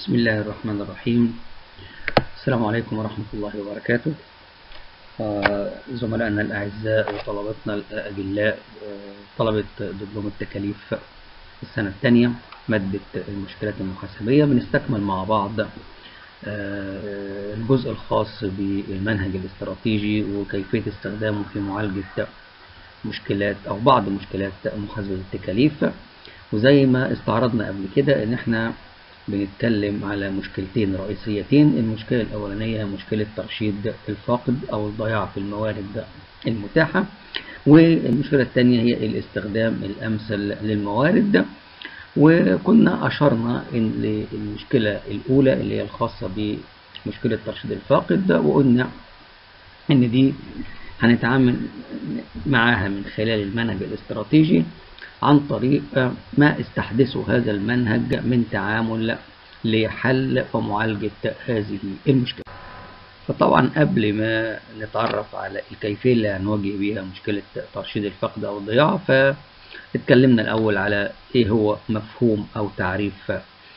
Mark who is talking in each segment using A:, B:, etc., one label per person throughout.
A: بسم الله الرحمن الرحيم السلام عليكم ورحمة الله وبركاته آه، زملائنا الأعزاء وطلبتنا الأجلاء آه، طلبة دبلوم التكاليف السنة الثانية مادة المشكلات المحاسبية بنستكمل مع بعض آه، الجزء الخاص بالمنهج الاستراتيجي وكيفية استخدامه في معالجة مشكلات أو بعض مشكلات محاسبة التكاليف وزي ما استعرضنا قبل كده إن إحنا بنتكلم على مشكلتين رئيسيتين المشكلة الأولانية هي مشكلة ترشيد الفاقد أو الضياع في الموارد المتاحة والمشكلة الثانية هي الاستخدام الأمثل للموارد وكنا أشرنا إن للمشكلة الأولى اللي هي الخاصة بمشكلة ترشيد الفاقد وقلنا إن دي هنتعامل معاها من خلال المنهج الاستراتيجي عن طريق ما استحدثه هذا المنهج من تعامل لحل ومعالجة هذه المشكلة فطبعا قبل ما نتعرف على الكيفية اللي هنواجه بيها مشكلة ترشيد الفقد أو الضياع فاتكلمنا الأول على إيه هو مفهوم أو تعريف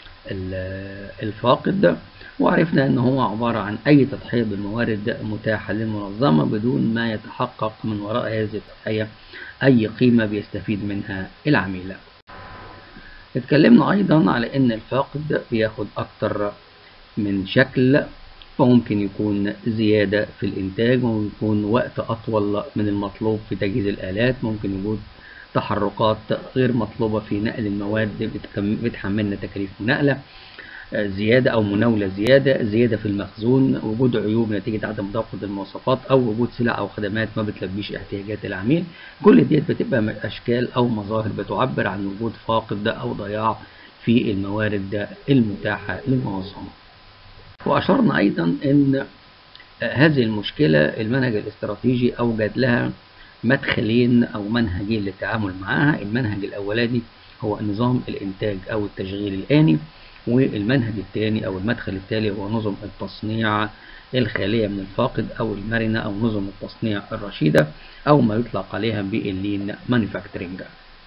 A: الفاقد وعرفنا أنه هو عبارة عن أي تضحية بالموارد متاحة للمنظمة بدون ما يتحقق من وراء هذه التضحية أي قيمة بيستفيد منها العميل اتكلمنا أيضا على أن الفاقد بياخد أكتر من شكل فممكن يكون زيادة في الإنتاج ممكن يكون وقت أطول من المطلوب في تجهيز الآلات ممكن وجود تحركات غير مطلوبة في نقل المواد بتحملنا تكاليف مناقلة زيادة أو مناولة زيادة زيادة في المخزون وجود عيوب نتيجة عدم توافق المواصفات أو وجود سلع أو خدمات ما بتلبيش احتياجات العميل كل ديت بتبقى أشكال أو مظاهر بتعبر عن وجود فاقد أو ضياع في الموارد المتاحة للمنظمة وأشرنا أيضا أن هذه المشكلة المنهج الاستراتيجي أوجد لها مدخلين أو منهجين للتعامل معها المنهج الأولاني هو نظام الإنتاج أو التشغيل الآني والمنهج الثاني أو المدخل التالي هو نظم التصنيع الخالية من الفاقد أو المرنة أو نظم التصنيع الرشيدة أو ما يطلق عليها باللين مانيفاكتورينج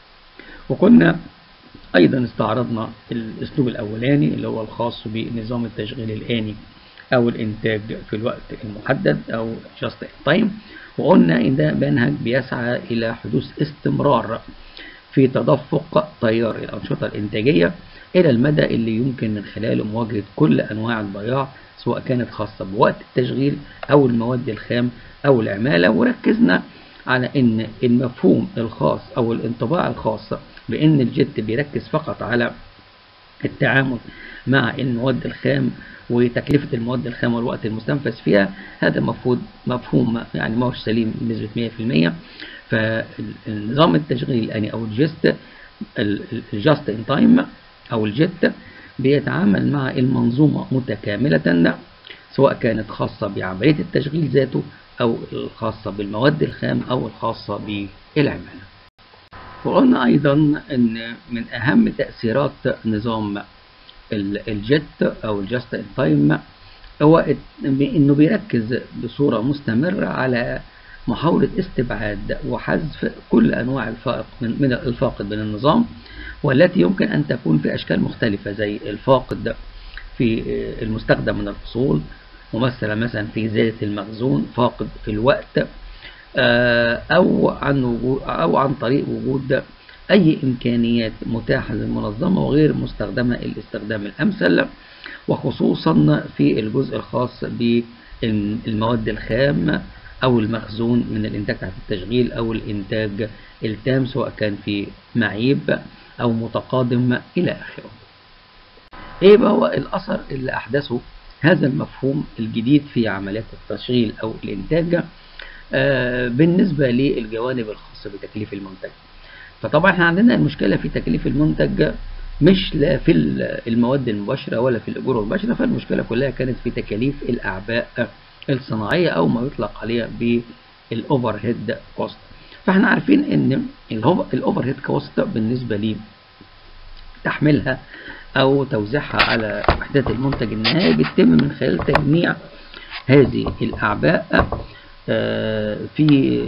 A: وكنا أيضا استعرضنا الأسلوب الأولاني اللي هو الخاص بنظام التشغيل الآني أو الإنتاج في الوقت المحدد أو just in time وقلنا إن ده منهج بيسعى إلى حدوث استمرار في تدفق تيار الأنشطة الإنتاجية إلى المدى اللي يمكن من خلاله مواجهة كل أنواع الضياع سواء كانت خاصة بوقت التشغيل أو المواد الخام أو العمالة وركزنا على أن المفهوم الخاص أو الانطباع الخاص بأن الجت بيركز فقط على التعامل مع المواد الخام وتكلفة المواد الخام والوقت المستنفذ فيها هذا مفهوم مفهوم يعني ما هوش سليم بنسبة 100% فالنظام التشغيل الآني أو الجست الجاست ان تايم أو الجت بيتعامل مع المنظومة متكاملة سواء كانت خاصة بعملية التشغيل ذاته أو الخاصة بالمواد الخام أو الخاصة بالعمالة وقلنا أيضا أن من أهم تأثيرات نظام الجت أو الجاست ان تايم هو أنه بيركز بصورة مستمرة على محاولة استبعاد وحذف كل أنواع الفائق من, من الفاقد من النظام والتي يمكن أن تكون في أشكال مختلفة زي الفاقد في المستخدم من الفصول ممثلة مثلا في زيادة المخزون فاقد في الوقت أو عن وجود أو عن طريق وجود أي إمكانيات متاحة للمنظمة وغير مستخدمة الاستخدام الأمثل وخصوصا في الجزء الخاص بالمواد الخام أو المخزون من الإنتاج تحت التشغيل أو الإنتاج التام سواء كان في معيب أو متقادم إلى آخره. إيه بقى هو الأثر اللي أحدثه هذا المفهوم الجديد في عمليات التشغيل أو الإنتاج آه بالنسبة للجوانب الخاصة بتكليف المنتج. فطبعا احنا عندنا المشكلة في تكليف المنتج مش لا في المواد المباشرة ولا في الأجور المباشرة فالمشكلة كلها كانت في تكاليف الأعباء الصناعية أو ما يطلق عليها بالأوفر هيد كوست فاحنا عارفين ان الأوفر هيد كوست بالنسبة لي تحميلها أو توزيعها على وحدات المنتج النهائي بيتم من خلال تجميع هذه الأعباء في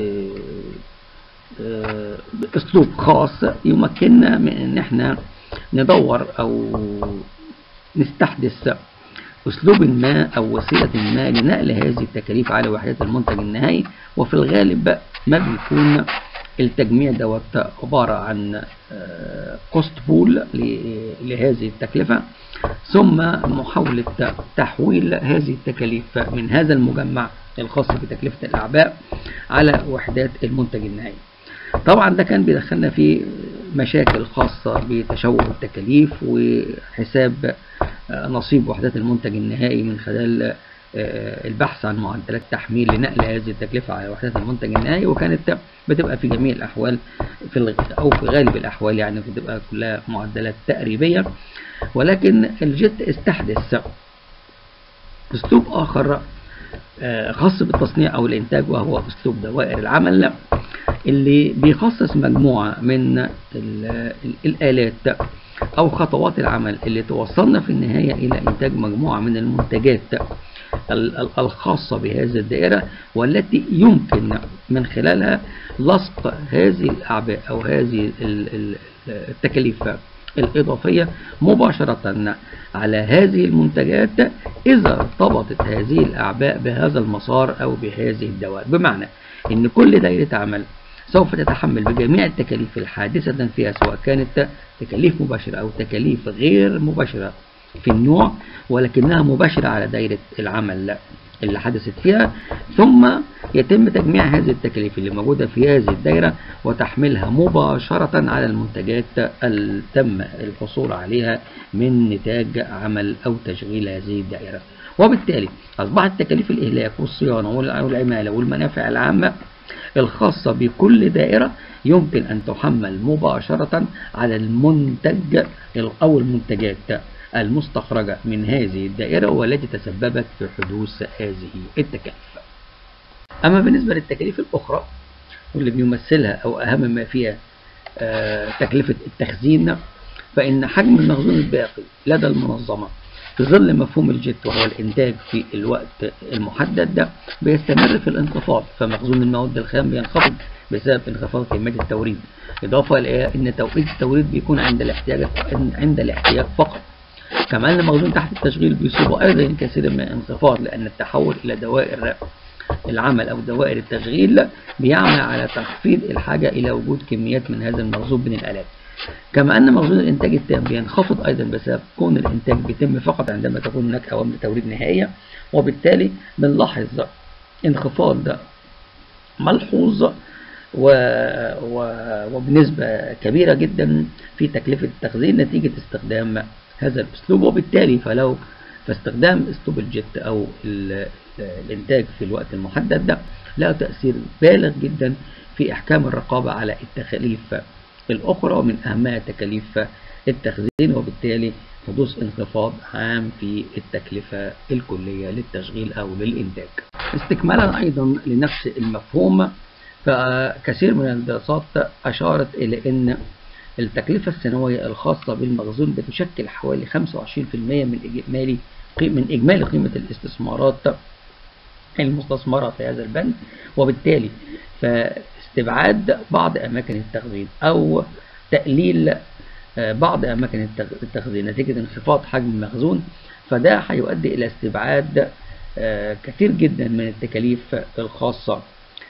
A: أسلوب خاص يمكننا من إن احنا ندور أو نستحدث أسلوب ما أو وسيلة ما لنقل هذه التكاليف على وحدات المنتج النهائي وفي الغالب ما بيكون التجميع دوت عبارة عن كوست بول لهذه التكلفة ثم محاولة تحويل هذه التكاليف من هذا المجمع الخاص بتكلفة الأعباء على وحدات المنتج النهائي طبعا ده كان بيدخلنا في مشاكل خاصة بتشوه التكاليف وحساب نصيب وحدات المنتج النهائي من خلال البحث عن معدلات تحميل لنقل هذه التكلفة على وحدات المنتج النهائي وكانت بتبقى في جميع الأحوال في أو في غالب الأحوال يعني بتبقى كلها معدلات تقريبية ولكن الجيت استحدث أسلوب آخر خاص بالتصنيع أو الإنتاج وهو أسلوب دوائر العمل اللي بيخصص مجموعة من الآلات أو خطوات العمل اللي توصلنا في النهاية إلى إنتاج مجموعة من المنتجات الخاصة بهذه الدائرة والتي يمكن من خلالها لصق هذه الأعباء أو هذه التكاليف الإضافية مباشرة على هذه المنتجات إذا ارتبطت هذه الأعباء بهذا المسار أو بهذه الدوائر بمعنى أن كل دائرة عمل سوف تتحمل بجميع التكاليف الحادثة فيها سواء كانت تكاليف مباشرة أو تكاليف غير مباشرة في النوع ولكنها مباشرة على دائرة العمل اللي حدثت فيها ثم يتم تجميع هذه التكاليف اللي موجودة في هذه الدائرة وتحميلها مباشرة على المنتجات اللي تم الحصول عليها من نتاج عمل أو تشغيل هذه الدائرة وبالتالي أصبحت تكاليف الإهلاك والصيانة والعمالة والمنافع العامة الخاصة بكل دائرة يمكن أن تحمل مباشرة على المنتج أو المنتجات المستخرجة من هذه الدائرة والتي تسببت في حدوث هذه التكاليف أما بالنسبة للتكاليف الأخرى واللي بيمثلها أو أهم ما فيها تكلفة التخزين فإن حجم المخزون الباقي لدى المنظمة في ظل مفهوم الجيت وهو الإنتاج في الوقت المحدد ده بيستمر في الانخفاض فمخزون المواد الخام بينخفض بسبب انخفاض كمية التوريد إضافة إلى أن توقيت التوريد بيكون عند الاحتياج عند الاحتياج فقط كما أن المخزون تحت التشغيل بيصيب أيضا كثير من الانخفاض لأن التحول إلى دوائر العمل أو دوائر التشغيل بيعمل على تخفيض الحاجة إلى وجود كميات من هذا المخزون من الآلات كما أن مخزون الإنتاج التام بينخفض أيضا بسبب كون الإنتاج بيتم فقط عندما تكون هناك أوامر توريد نهائية وبالتالي بنلاحظ انخفاض ملحوظ و... و... وبنسبة كبيرة جدا في تكلفة التخزين نتيجة استخدام هذا الأسلوب وبالتالي فلو فاستخدام أسلوب الجت أو ال... الإنتاج في الوقت المحدد ده له تأثير بالغ جدا في إحكام الرقابة على التكاليف الأخرى ومن أهمها تكاليف التخزين وبالتالي حدوث انخفاض عام في التكلفة الكلية للتشغيل أو للإنتاج استكمالا أيضا لنفس المفهوم فكثير من الدراسات أشارت إلى أن التكلفة السنوية الخاصة بالمخزون بتشكل حوالي 25% من إجمالي من إجمالي قيمة الاستثمارات المستثمرة في هذا البند وبالتالي فاستبعاد بعض أماكن التخزين أو تقليل بعض أماكن التخزين نتيجة انخفاض حجم المخزون فده هيؤدي إلى استبعاد كثير جدا من التكاليف الخاصة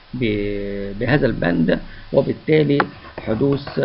A: بهذا البند وبالتالي حدوث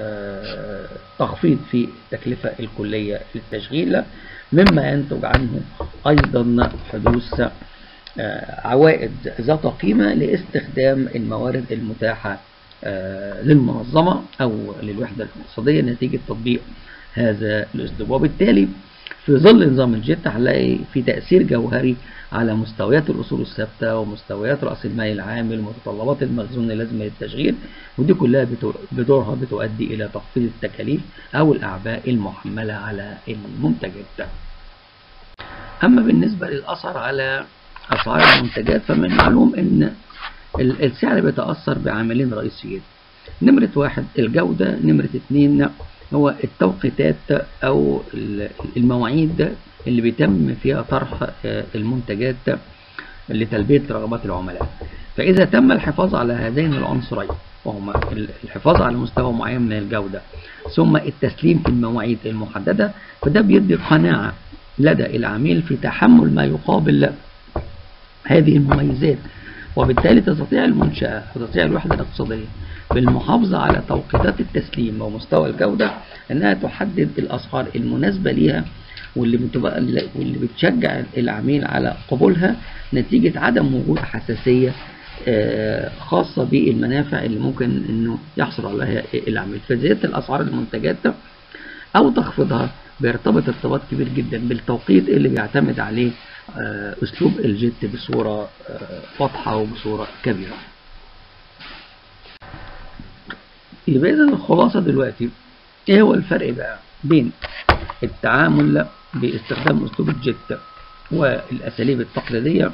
A: تخفيض في التكلفة الكلية للتشغيل مما ينتج عنه أيضا حدوث عوائد ذات قيمة لاستخدام الموارد المتاحة للمنظمة أو للوحدة الاقتصادية نتيجة تطبيق هذا الأسلوب وبالتالي في ظل نظام الجيت هنلاقي في تأثير جوهري على مستويات الأصول الثابتة ومستويات رأس المال العامل ومتطلبات المخزون اللازمة للتشغيل ودي كلها بدورها بتؤدي إلى تخفيض التكاليف أو الأعباء المحملة على المنتجات أما بالنسبة للأثر على أسعار المنتجات فمن المعلوم أن السعر بيتأثر بعاملين رئيسيين نمرة واحد الجودة نمرة اتنين هو التوقيتات أو المواعيد اللي بيتم فيها طرح المنتجات لتلبية رغبات العملاء فإذا تم الحفاظ على هذين العنصرين وهما الحفاظ على مستوى معين من الجودة ثم التسليم في المواعيد المحددة فده بيدي قناعة لدى العميل في تحمل ما يقابل هذه المميزات وبالتالي تستطيع المنشأة وتستطيع الوحدة الاقتصادية بالمحافظة على توقيتات التسليم ومستوى الجودة أنها تحدد الأسعار المناسبة ليها واللي بتبقى واللي بتشجع العميل على قبولها نتيجة عدم وجود حساسية آه، خاصة بالمنافع اللي ممكن انه يحصل عليها العميل فزيادة الاسعار المنتجات او تخفيضها بيرتبط ارتباط كبير جدا بالتوقيت اللي بيعتمد عليه آه، اسلوب الجيت بصورة آه، واضحة وبصورة كبيرة يبقى اذا الخلاصة دلوقتي ايه هو الفرق بقى بين التعامل باستخدام اسلوب الجيت والاساليب التقليدية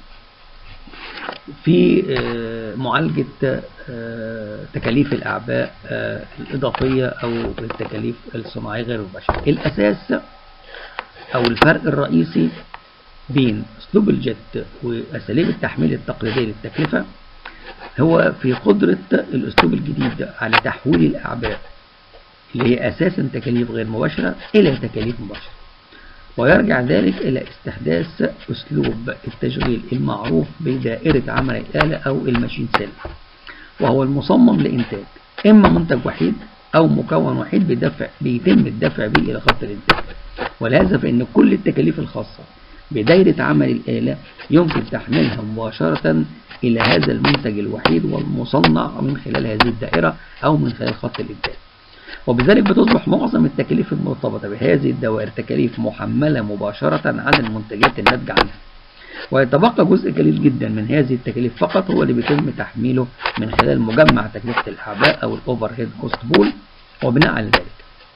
A: في معالجة تكاليف الأعباء الإضافية أو التكاليف الصناعية غير المباشرة الأساس أو الفرق الرئيسي بين أسلوب الجت وأساليب التحميل التقليدية للتكلفة هو في قدرة الأسلوب الجديد على تحويل الأعباء اللي هي أساسا تكاليف غير مباشرة إلى تكاليف مباشرة ويرجع ذلك إلى استحداث أسلوب التشغيل المعروف بدائرة عمل الآلة أو الماشين سيل وهو المصمم لإنتاج إما منتج وحيد أو مكون وحيد بدفع بيتم الدفع به إلى خط الإنتاج ولهذا فإن كل التكاليف الخاصة بدايرة عمل الآلة يمكن تحميلها مباشرة إلى هذا المنتج الوحيد والمصنع من خلال هذه الدائرة أو من خلال خط الإنتاج وبذلك بتصبح معظم التكاليف المرتبطة بهذه الدوائر تكاليف محملة مباشرة على المنتجات الناتجة عنها ويتبقى جزء قليل جدا من هذه التكاليف فقط هو اللي بيتم تحميله من خلال مجمع تكلفة الأعباء أو الأوفر هيد كوست بول وبناء على ذلك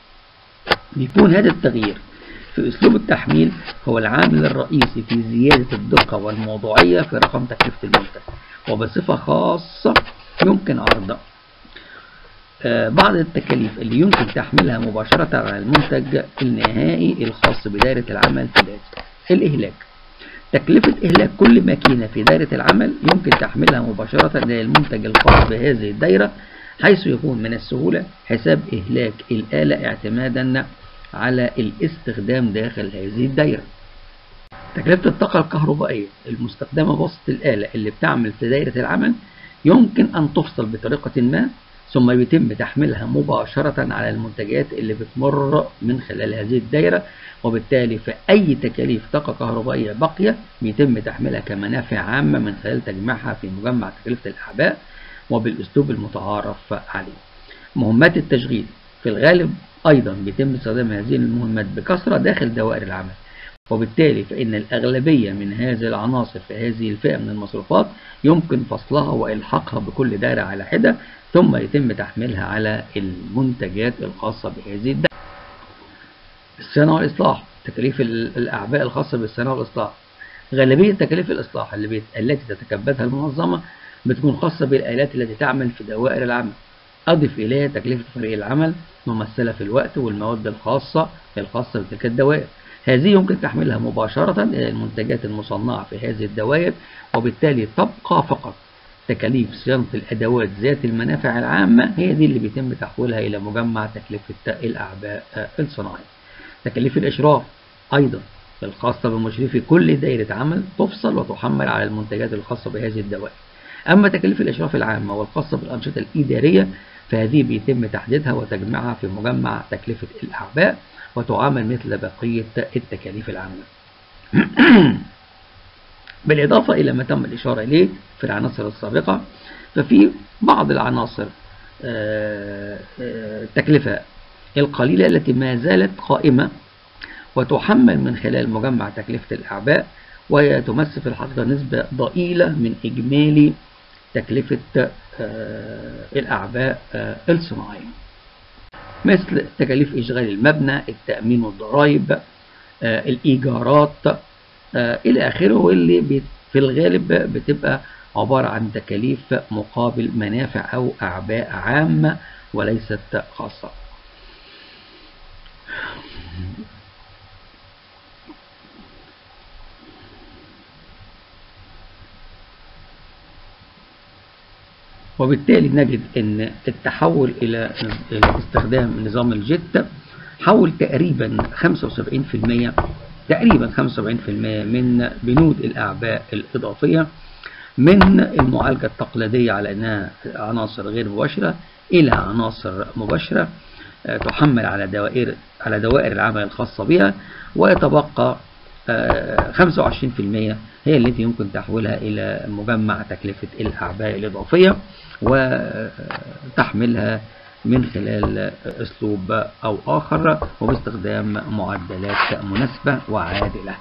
A: بيكون هذا التغيير في أسلوب التحميل هو العامل الرئيسي في زيادة الدقة والموضوعية في رقم تكلفة المنتج وبصفة خاصة يمكن عرض بعض التكاليف اللي يمكن تحملها مباشرة على المنتج النهائي الخاص بدائرة العمل في الإهلاك تكلفة إهلاك كل ماكينة في دائرة العمل يمكن تحملها مباشرة إلى المنتج الخاص بهذه الدائرة حيث يكون من السهولة حساب إهلاك الآلة اعتمادا على الاستخدام داخل هذه الدائرة تكلفة الطاقة الكهربائية المستخدمة وسط الآلة اللي بتعمل في دائرة العمل يمكن أن تفصل بطريقة ما ثم يتم تحميلها مباشرة على المنتجات اللي بتمر من خلال هذه الدائرة وبالتالي في أي تكاليف طاقة كهربائية باقية بيتم تحميلها كمنافع عامة من خلال تجميعها في مجمع تكلفة الأعباء وبالأسلوب المتعارف عليه. مهمات التشغيل في الغالب أيضا بيتم استخدام هذه المهمات بكثرة داخل دوائر العمل وبالتالي فإن الأغلبية من هذه العناصر في هذه الفئة من المصروفات يمكن فصلها وإلحاقها بكل دائرة على حدة ثم يتم تحميلها على المنتجات الخاصة بهذه الدائرة. الصيانة والإصلاح تكاليف الأعباء الخاصة بالصيانة والإصلاح غالبية تكاليف الإصلاح اللي بيت... التي تتكبدها المنظمة بتكون خاصة بالآلات التي تعمل في دوائر العمل أضف إليها تكلفة فريق العمل ممثلة في الوقت والمواد الخاصة الخاصة بتلك الدوائر هذه يمكن تحميلها مباشرة إلى المنتجات المصنعة في هذه الدوائر وبالتالي تبقى فقط تكاليف صيانة الأدوات ذات المنافع العامة هي دي اللي بيتم تحويلها إلى مجمع تكلفة الأعباء الصناعية. تكاليف الإشراف أيضا الخاصة بمشرفي كل دائرة عمل تفصل وتحمل على المنتجات الخاصة بهذه الدوائر. أما تكاليف الإشراف العامة والخاصة بالأنشطة الإدارية فهذه بيتم تحديدها وتجميعها في مجمع تكلفة الأعباء وتعامل مثل بقية التكاليف العامة. بالإضافة إلى ما تم الإشارة إليه في العناصر السابقة ففي بعض العناصر التكلفة القليلة التي ما زالت قائمة وتحمل من خلال مجمع تكلفة الأعباء وهي تمثل في الحقيقة نسبة ضئيلة من إجمالي تكلفة الأعباء الصناعية مثل تكاليف إشغال المبنى التأمين والضرائب الإيجارات إلى آخره واللي في الغالب بتبقى عبارة عن تكاليف مقابل منافع أو أعباء عامة وليست خاصة وبالتالي نجد أن التحول إلى استخدام نظام الجيت حول تقريبا 75% تقريبا 75% من بنود الأعباء الإضافية من المعالجة التقليدية على أنها عناصر غير مباشرة إلى عناصر مباشرة تحمل على دوائر على دوائر العمل الخاصة بها ويتبقى 25% هي التي يمكن تحويلها إلى مجمع تكلفة الأعباء الإضافية وتحملها من خلال أسلوب أو آخر وباستخدام معدلات مناسبة وعادلة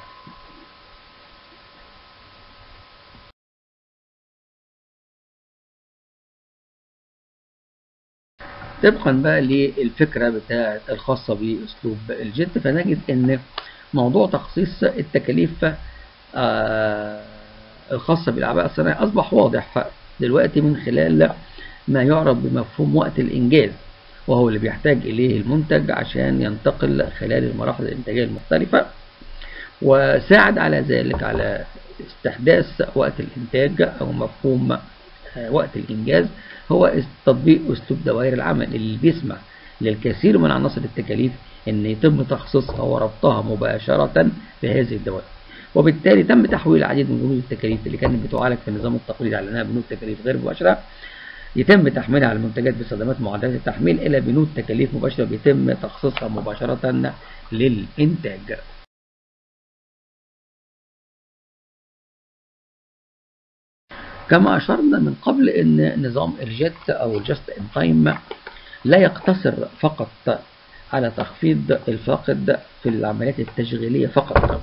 A: طبقا بقى للفكرة بتاعة الخاصة بأسلوب الجد فنجد أن موضوع تخصيص التكاليف آه الخاصة بالأعباء الصناعية أصبح واضح دلوقتي من خلال ما يعرف بمفهوم وقت الإنجاز وهو اللي بيحتاج إليه المنتج عشان ينتقل خلال المراحل الإنتاجية المختلفة وساعد على ذلك على استحداث وقت الإنتاج أو مفهوم وقت الإنجاز هو تطبيق أسلوب دوائر العمل اللي بيسمح للكثير من عناصر التكاليف أن يتم تخصيصها وربطها مباشرة بهذه الدوائر وبالتالي تم تحويل العديد من بنود التكاليف اللي كانت بتعالج في النظام التقليدي على انها بنود تكاليف غير مباشره يتم تحميلها على المنتجات باستخدامات معدلات التحميل الى بنود تكاليف مباشره بيتم تخصيصها مباشره للانتاج. كما اشرنا من قبل ان نظام الجيت او الجاست ان تايم لا يقتصر فقط على تخفيض الفاقد في العمليات التشغيليه فقط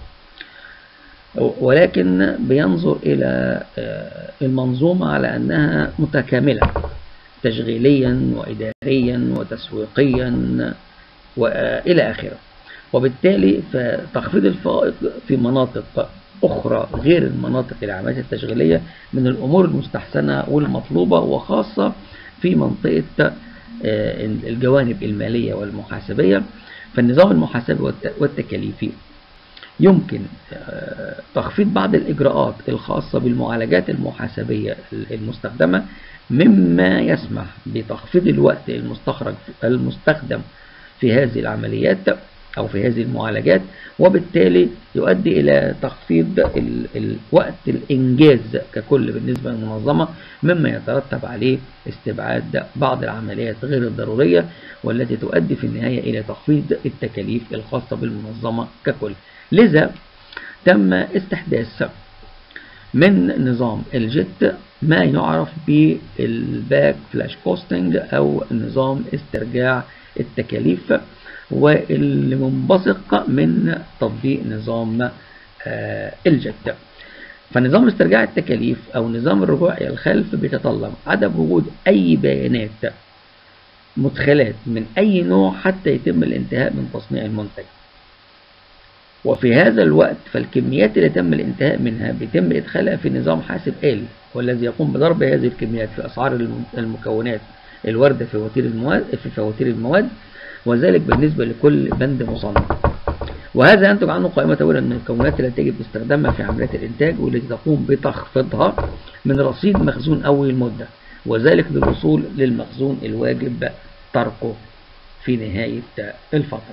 A: ولكن بينظر إلى المنظومة على أنها متكاملة تشغيليا وإداريا وتسويقيا وإلى آخره وبالتالي فتخفيض الفائق في مناطق أخرى غير المناطق العمليات التشغيلية من الأمور المستحسنة والمطلوبة وخاصة في منطقة الجوانب المالية والمحاسبية فالنظام المحاسبي والتكاليفي يمكن تخفيض بعض الإجراءات الخاصة بالمعالجات المحاسبية المستخدمة مما يسمح بتخفيض الوقت المستخرج المستخدم في هذه العمليات أو في هذه المعالجات وبالتالي يؤدي إلى تخفيض الوقت الإنجاز ككل بالنسبة للمنظمة مما يترتب عليه استبعاد بعض العمليات غير الضرورية والتي تؤدي في النهاية إلى تخفيض التكاليف الخاصة بالمنظمة ككل لذا تم استحداث من نظام الجيت ما يعرف بالباك فلاش كوستنج أو نظام استرجاع التكاليف واللي منبثق من تطبيق نظام الجيت فنظام استرجاع التكاليف أو نظام الرجوع إلى الخلف بيتطلب عدم وجود أي بيانات مدخلات من أي نوع حتى يتم الانتهاء من تصنيع المنتج وفي هذا الوقت فالكميات اللي تم الانتهاء منها بيتم إدخالها في نظام حاسب آلي والذي يقوم بضرب هذه الكميات في أسعار المكونات الواردة في فواتير المواد في فواتير المواد وذلك بالنسبة لكل بند مصنف وهذا ينتج عنه قائمة طويلة من المكونات التي يجب استخدامها في عمليات الإنتاج والتي تقوم بتخفيضها من رصيد مخزون أول المدة وذلك للوصول للمخزون الواجب تركه في نهاية الفترة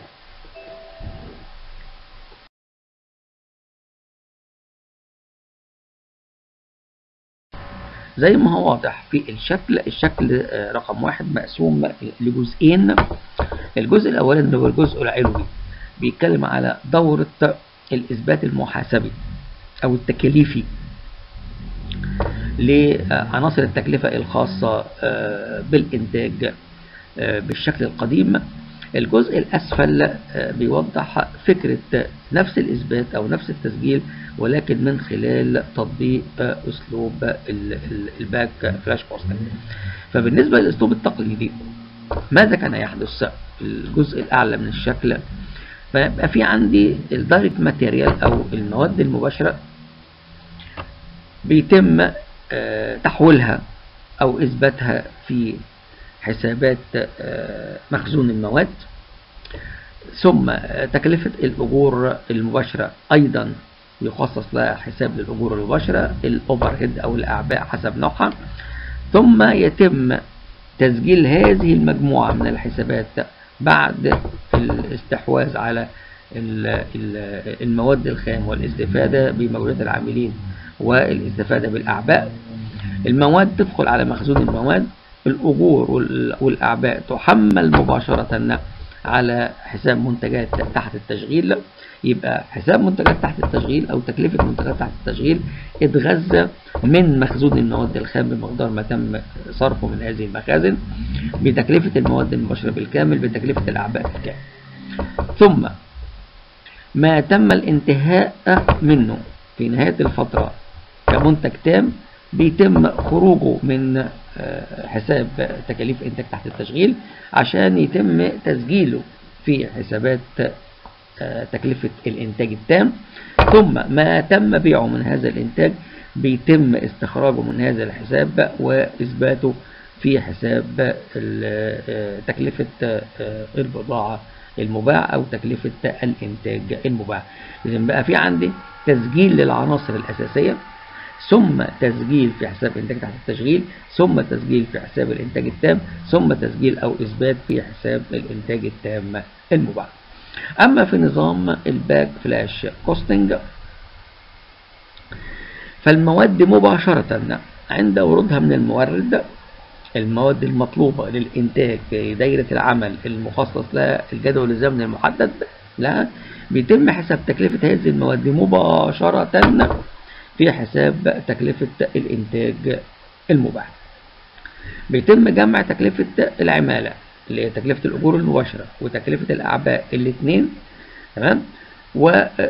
A: زي ما هو واضح في الشكل الشكل رقم واحد مقسوم لجزئين الجزء الأولاني اللي هو الجزء العلوي بيتكلم على دورة الإثبات المحاسبي أو التكليفي لعناصر التكلفة الخاصة بالإنتاج بالشكل القديم الجزء الأسفل بيوضح فكرة نفس الإثبات أو نفس التسجيل ولكن من خلال تطبيق أسلوب الباك فلاش كوستنج فبالنسبة للأسلوب التقليدي ماذا كان يحدث في الجزء الأعلى من الشكل فيبقى في عندي الدايركت ماتيريال أو المواد المباشرة بيتم تحويلها أو إثباتها في حسابات مخزون المواد ثم تكلفة الأجور المباشرة أيضا يخصص لها حساب للأجور المباشرة الأوفر هيد أو الأعباء حسب نوعها ثم يتم تسجيل هذه المجموعة من الحسابات بعد الاستحواذ على المواد الخام والاستفادة بمجهودات العاملين والاستفادة بالأعباء المواد تدخل على مخزون المواد الأجور والأعباء تحمل مباشرة على حساب منتجات تحت التشغيل يبقى حساب منتجات تحت التشغيل أو تكلفة منتجات تحت التشغيل اتغذى من مخزون المواد الخام بمقدار ما تم صرفه من هذه المخازن بتكلفة المواد المباشرة بالكامل بتكلفة الأعباء بالكامل ثم ما تم الانتهاء منه في نهاية الفترة كمنتج تام بيتم خروجه من حساب تكاليف انتاج تحت التشغيل عشان يتم تسجيله في حسابات تكلفة الانتاج التام ثم ما تم بيعه من هذا الانتاج بيتم استخراجه من هذا الحساب واثباته في حساب تكلفة البضاعة المباع او تكلفة الانتاج المباع اذا بقى في عندي تسجيل للعناصر الاساسية ثم تسجيل في حساب إنتاج تحت التشغيل ثم تسجيل في حساب الإنتاج التام ثم تسجيل أو إثبات في حساب الإنتاج التام المباع أما في نظام الباك فلاش كوستنج فالمواد مباشرة عند ورودها من المورد المواد المطلوبة للإنتاج في دايرة العمل المخصص لها الجدول الزمني المحدد لها بيتم حساب تكلفة هذه المواد مباشرة في حساب تكلفة الإنتاج المباح بيتم جمع تكلفة العمالة اللي هي تكلفة الأجور المباشرة وتكلفة الأعباء الاثنين تمام و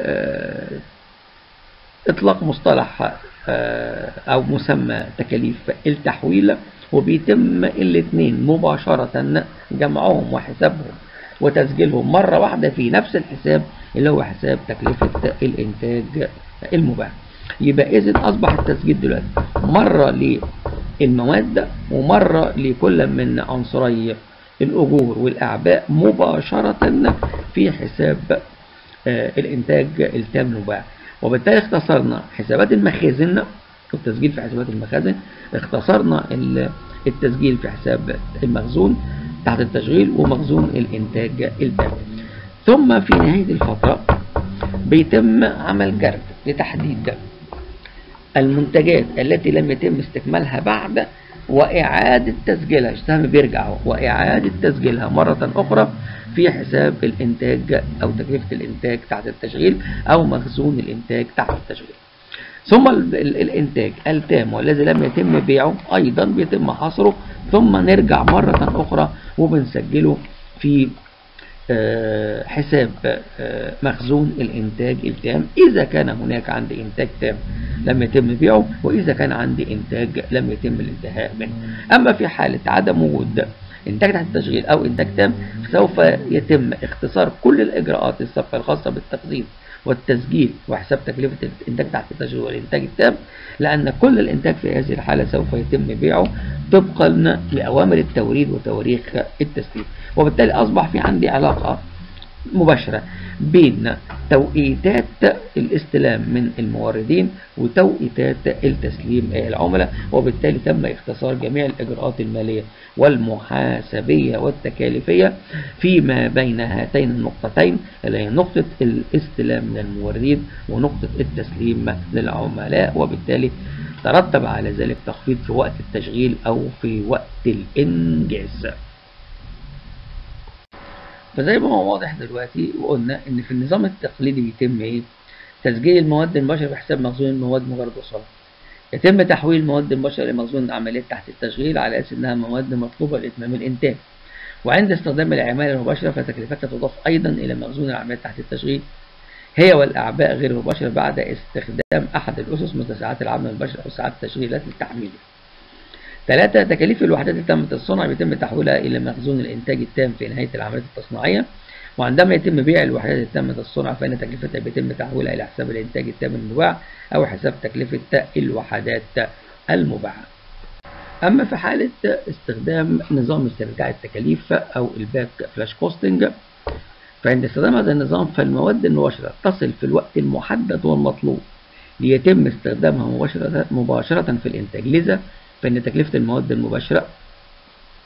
A: إطلاق مصطلح أو مسمى تكاليف التحويل وبيتم الاثنين مباشرة جمعهم وحسابهم وتسجيلهم مرة واحدة في نفس الحساب اللي هو حساب تكلفة الإنتاج المباح يبقى إذن أصبح التسجيل دلوقتي مرة للمواد ومرة لكل من عنصري الأجور والأعباء مباشرة في حساب الإنتاج التام المباع وبالتالي اختصرنا حسابات المخازن والتسجيل في حسابات المخازن اختصرنا التسجيل في حساب المخزون تحت التشغيل ومخزون الإنتاج التام ثم في نهاية الفترة بيتم عمل جرد لتحديد المنتجات التي لم يتم استكمالها بعد وإعادة تسجيلها السهم بيرجع وإعادة تسجيلها مرة أخرى في حساب الإنتاج أو تكلفة الإنتاج تحت التشغيل أو مخزون الإنتاج تحت التشغيل ثم الإنتاج التام والذي لم يتم بيعه أيضا بيتم حصره ثم نرجع مرة أخرى وبنسجله في حساب مخزون الإنتاج التام إذا كان هناك عندي إنتاج تام لم يتم بيعه وإذا كان عندي إنتاج لم يتم الانتهاء منه أما في حالة عدم وجود إنتاج تحت التشغيل أو إنتاج تام سوف يتم اختصار كل الإجراءات السابقة الخاصة بالتخزين والتسجيل وحساب تكلفة الإنتاج تحت التشغيل والإنتاج التام لأن كل الإنتاج في هذه الحالة سوف يتم بيعه طبقا لأوامر التوريد وتواريخ التسليم وبالتالي أصبح في عندي علاقة مباشرة بين توقيتات الاستلام من الموردين وتوقيتات التسليم العملاء وبالتالي تم اختصار جميع الإجراءات المالية والمحاسبية والتكاليفية فيما بين هاتين النقطتين اللي هي نقطة الاستلام من الموردين ونقطة التسليم للعملاء وبالتالي ترتب على ذلك تخفيض في وقت التشغيل أو في وقت الإنجاز فزي ما هو واضح دلوقتي وقلنا ان في النظام التقليدي بيتم ايه تسجيل المواد المباشرة في حساب مخزون المواد مجرد وصولها يتم تحويل المواد المباشرة لمخزون العمليات تحت التشغيل على اساس انها مواد مطلوبة لاتمام الانتاج وعند استخدام العمالة المباشرة فتكلفتها تضاف ايضا الى مخزون العمليات تحت التشغيل هي والأعباء غير المباشرة بعد استخدام أحد الأسس مثل ساعات العمل المباشر أو ساعات التشغيلات للتحميل. ثلاثة تكاليف الوحدات التامة الصنع بيتم تحويلها إلى مخزون الإنتاج التام في نهاية العمليات التصنيعية وعندما يتم بيع الوحدات التامة الصنع فإن تكلفتها بيتم تحويلها إلى حساب الإنتاج التام المباع أو حساب تكلفة الوحدات المباعة. أما في حالة استخدام نظام استرجاع التكاليف أو الباك فلاش كوستنج فعند استخدام هذا النظام فالمواد المباشرة تصل في الوقت المحدد والمطلوب ليتم استخدامها مباشرة, مباشرة في الإنتاج لذا فإن تكلفة المواد المباشرة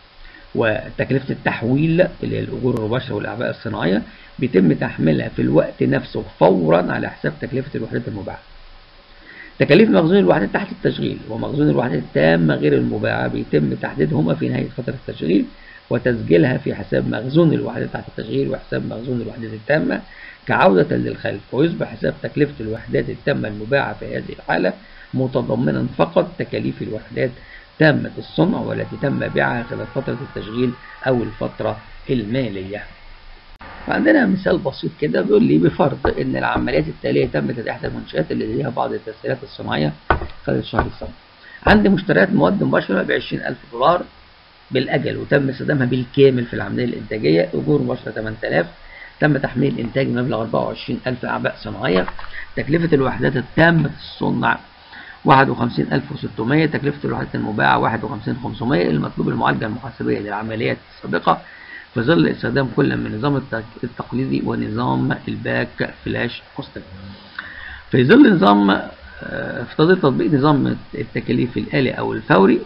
A: وتكلفة التحويل اللي هي الأجور المباشرة والأعباء الصناعية بيتم تحميلها في الوقت نفسه فورا على حساب تكلفة الوحدات المباعة. تكاليف مخزون الوحدات تحت التشغيل ومخزون الوحدات التامة غير المباعة بيتم تحديدهما في نهاية فترة التشغيل وتسجيلها في حساب مخزون الوحدات تحت التشغيل وحساب مخزون الوحدات التامة كعودة للخلف ويصبح حساب تكلفة الوحدات التامة المباعة في هذه الحالة متضمنا فقط تكاليف الوحدات تامة الصنع والتي تم بيعها خلال فترة التشغيل أو الفترة المالية. وعندنا مثال بسيط كده بيقول لي بفرض ان العمليات التاليه تمت في احدى المنشات اللي ليها بعض التسهيلات الصناعيه خلال شهر الصبر. عندي مشتريات مواد مباشره ب 20000 دولار بالاجل وتم استخدامها بالكامل في العمليه الانتاجيه اجور مباشره 8000 تم تحميل الانتاج بمبلغ 24000 اعباء صناعيه تكلفه الوحدات التامه الصنع 51600 تكلفة الوحدات المباعة 51500 المطلوب المعالجة المحاسبية للعمليات السابقة في ظل استخدام كل من النظام التقليدي ونظام الباك فلاش كوستر في ظل نظام في ظل تطبيق نظام التكاليف الآلي أو الفوري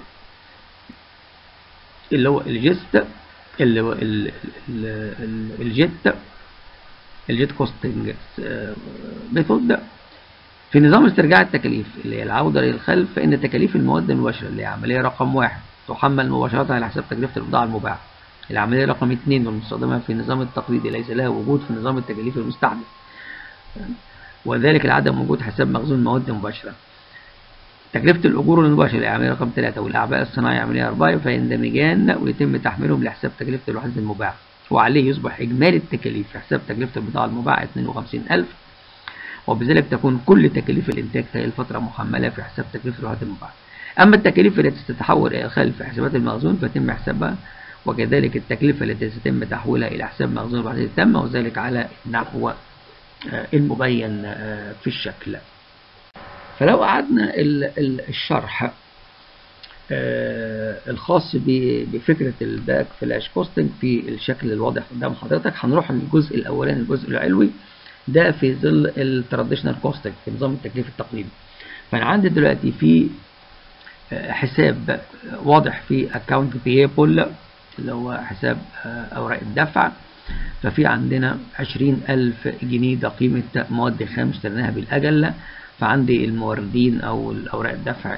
A: اللي هو الجست اللي هو الجيت الجيت كوستنج ميثود في نظام استرجاع التكاليف اللي هي العودة للخلف فإن تكاليف المواد المباشرة اللي هي عملية رقم واحد تحمل مباشرة على حساب تكلفة البضاعة المباعة. العملية رقم اثنين والمستخدمة في النظام التقليدي ليس لها وجود في نظام التكاليف المستحدث. وذلك لعدم وجود حساب مخزون مواد مباشرة. تكلفة الأجور المباشرة اللي هي عملية رقم ثلاثة والأعباء الصناعية عملية أربعة فيندمجان ويتم تحميلهم لحساب تكلفة الوحدات المباعة. وعليه يصبح إجمالي التكاليف في حساب تكلفة البضاعة المباعة 52000 وبذلك تكون كل تكاليف الإنتاج في الفترة محملة في حساب تكلفة الوحدات المباعة. أما التكاليف التي ستتحول إلى الخلف في حسابات المخزون فتم حسابها وكذلك التكلفة التي سيتم تحويلها إلى حساب مخزون الوحدات التامة وذلك على النحو المبين في الشكل. فلو قعدنا الشرح الخاص بفكرة الباك فلاش كوستنج في الشكل الواضح قدام حضرتك هنروح للجزء الأولاني الجزء العلوي ده في ظل التراديشنال كوستنج في نظام التكليف التقليدي فانا عندي دلوقتي في حساب واضح في اكونت بيبل اللي هو حساب اوراق الدفع ففي عندنا عشرين ألف جنيه ده قيمة مواد خام اشتريناها بالأجل فعندي الموردين أو الأوراق الدفع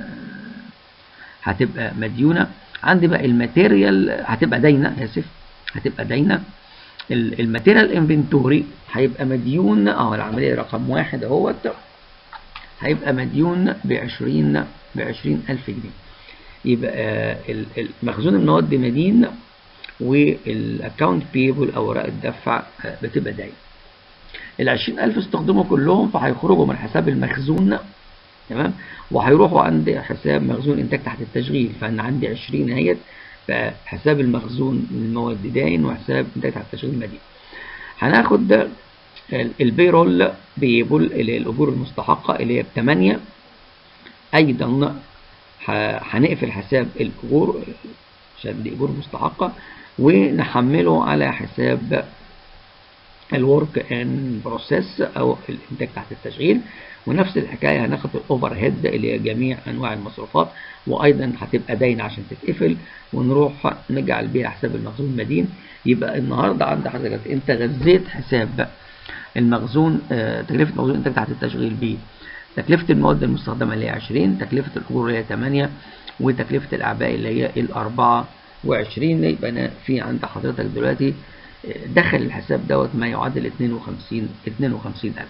A: هتبقى مديونة عندي بقى الماتيريال هتبقى داينة آسف هتبقى داينة الماتيريال انفنتوري هيبقى مديون اه العمليه رقم واحد اهوت هيبقى مديون ب 20 ب 20000 جنيه يبقى مخزون المواد مدين والاكونت بيبل او اوراق الدفع بتبقى داين ال 20000 استخدموا كلهم فهيخرجوا من حساب المخزون تمام وهيروحوا عند حساب مخزون انتاج تحت التشغيل فانا عندي 20 اهيت فحساب المخزون للمواد داين وحساب انتاج تحت التشغيل مدين هناخد البيرول بيبل اللي هي الاجور المستحقه اللي هي ب 8 ايضا هنقفل حساب الاجور عشان دي اجور مستحقه ونحمله على حساب الورك ان بروسيس او الانتاج تحت التشغيل ونفس الحكايه هناخد الاوفر هيد اللي هي جميع انواع المصروفات وايضا هتبقى داين عشان تتقفل ونروح نجعل بيها حساب المخزون المدين يبقى النهارده عند حضرتك انت غذيت حساب المخزون آه تكلفه مخزون الانتاج تحت التشغيل ب تكلفه المواد المستخدمه اللي هي 20 تكلفه الاجور اللي هي 8 وتكلفه الاعباء اللي هي ال 24 يبقى انا في عند حضرتك دلوقتي دخل الحساب دوت ما يعادل 52 52000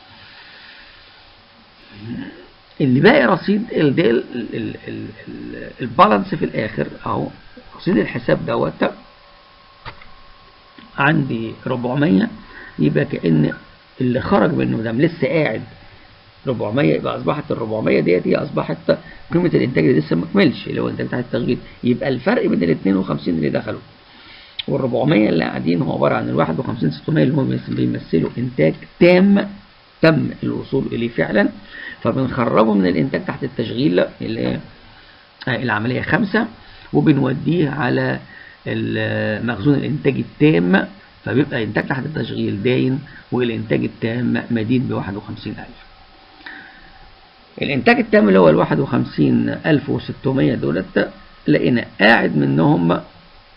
A: اللي باقي رصيد الديل البالانس في الاخر اهو رصيد الحساب دوت عندي 400 يبقى كأن اللي خرج منه دام لسه قاعد 400 يبقى اصبحت ال 400 ديت هي اصبحت قيمه الانتاج اللي لسه ما كملش اللي هو الانتاج تحت التشغيل يبقى الفرق بين ال 52 اللي دخلوا وال 400 اللي قاعدين هو عباره عن ال 51 600 اللي هم بيمثلوا انتاج تام تم الوصول اليه فعلا فبنخرجه من الانتاج تحت التشغيل اللي العمليه خمسة وبنوديه على مخزون الانتاج التام فبيبقى انتاج تحت التشغيل داين والانتاج التام مدين ب 51000 الانتاج التام اللي هو ال 51600 دولت لقينا قاعد منهم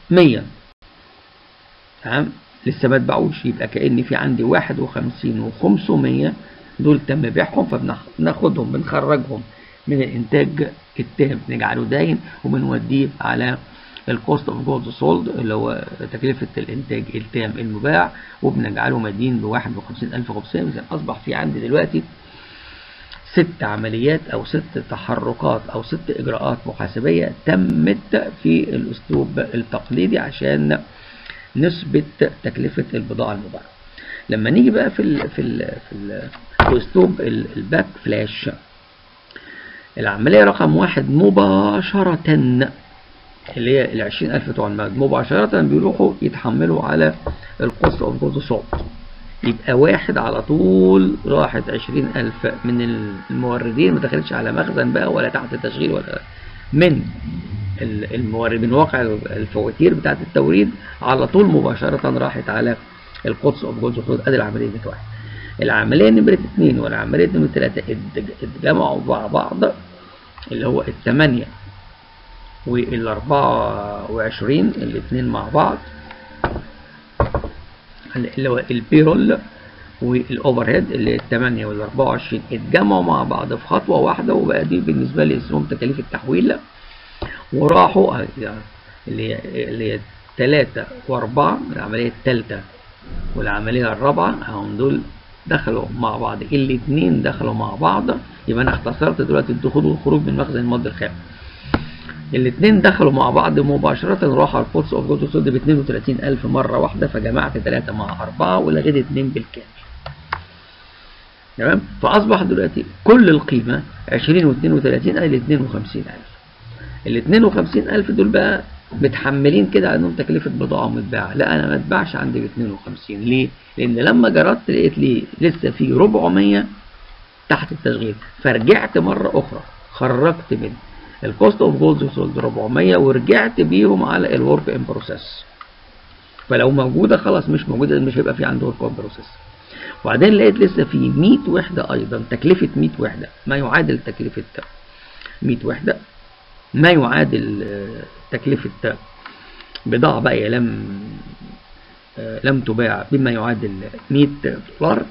A: 100 تمام لسه ما اتباعوش يبقى كأن في عندي 51 و500 دول تم بيعهم فبناخدهم بنخرجهم من الانتاج التام نجعله داين وبنوديه على الكوست اوف جولد سولد اللي هو تكلفة الانتاج التام المباع وبنجعله مدين ب 51500 إذا أصبح في عندي دلوقتي ست عمليات أو ست تحركات أو ست إجراءات محاسبية تمت في الأسلوب التقليدي عشان نثبت تكلفة البضاعة المباعة. لما نيجي بقى في ال في ال في, ال في أسلوب الباك فلاش العملية رقم واحد مباشرة اللي هي ال 20000 بتوع المجد مباشرة بيروحوا يتحملوا على الكوست اوف جولد سولد يبقى واحد على طول راحت 20000 من الموردين ما دخلتش على مخزن بقى ولا تحت تشغيل ولا من المورد من واقع الفواتير بتاعت التوريد على طول مباشرة راحت على القدس اوف جولد سولد ادي العملية دي واحد العملية نمرة اتنين والعملية نمرة تلاتة اتجمعوا مع بعض اللي هو التمانية والأربعة وعشرين الاتنين مع بعض اللي هو البيرول والأوفر هيد اللي التمانية والأربعة وعشرين اتجمعوا مع بعض في خطوة واحدة وبقى دي بالنسبة لي اسمهم تكاليف التحويل وراحوا اللي هي اللي هي تلاتة وأربعة العملية التالتة والعملية الرابعة هم دول دخلوا مع بعض الاثنين دخلوا مع بعض يبقى انا اختصرت دلوقتي الدخول والخروج من مخزن المادة الخام الاثنين دخلوا مع بعض مباشرة راحوا على الفورس اوف جولد سولد ب 32000 مرة واحدة فجمعت 3 مع 4 ولغيت 2 بالكامل تمام فأصبح دلوقتي كل القيمة 20 و 32 ادي 52000 ال 52000 دول بقى متحملين كده على انهم تكلفة بضاعة متباعة لا انا ما اتباعش عندي ب 52 ليه؟ لان لما جربت لقيت لي لسه في 400 تحت التشغيل فرجعت مرة اخرى خرجت من الكوست اوف جولد سولد 400 ورجعت بيهم على الورك ان بروسيس فلو موجودة خلاص مش موجودة مش هيبقى في عندي ورك ان بروسيس وبعدين لقيت لسه في 100 وحدة ايضا تكلفة 100 وحدة ما يعادل تكلفة 100 وحدة ما يعادل تكلفة بضاعة بقى لم لم تباع بما يعادل 100 دولار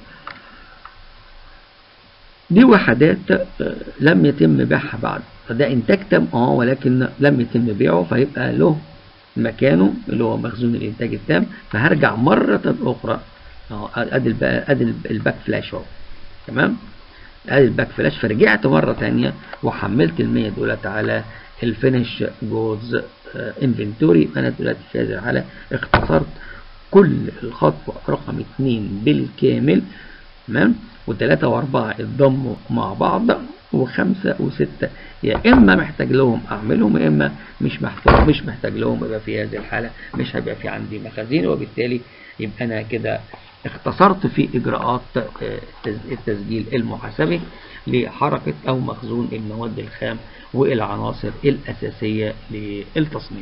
A: دي وحدات لم يتم بيعها بعد فده انتاج تم اه ولكن لم يتم بيعه فيبقى له مكانه اللي هو مخزون الانتاج التام فهرجع مرة اخرى اه ادي ادي الباك فلاش اهو تمام ادي الباك فلاش فرجعت مرة تانية وحملت ال 100 دولت على الفينش جودز انفنتوري انا دلوقتي في هذه الحالة اختصرت كل الخطوة رقم 2 بالكامل تمام وثلاثة وأربعة اتضموا مع بعض وخمسة وستة يا إما محتاج لهم أعملهم يا إما مش محتاج مش محتاج لهم يبقى في هذه الحالة مش هيبقى في عندي مخازين وبالتالي يبقى أنا كده اختصرت في إجراءات التسجيل المحاسبي لحركة أو مخزون المواد الخام والعناصر الأساسية للتصنيع.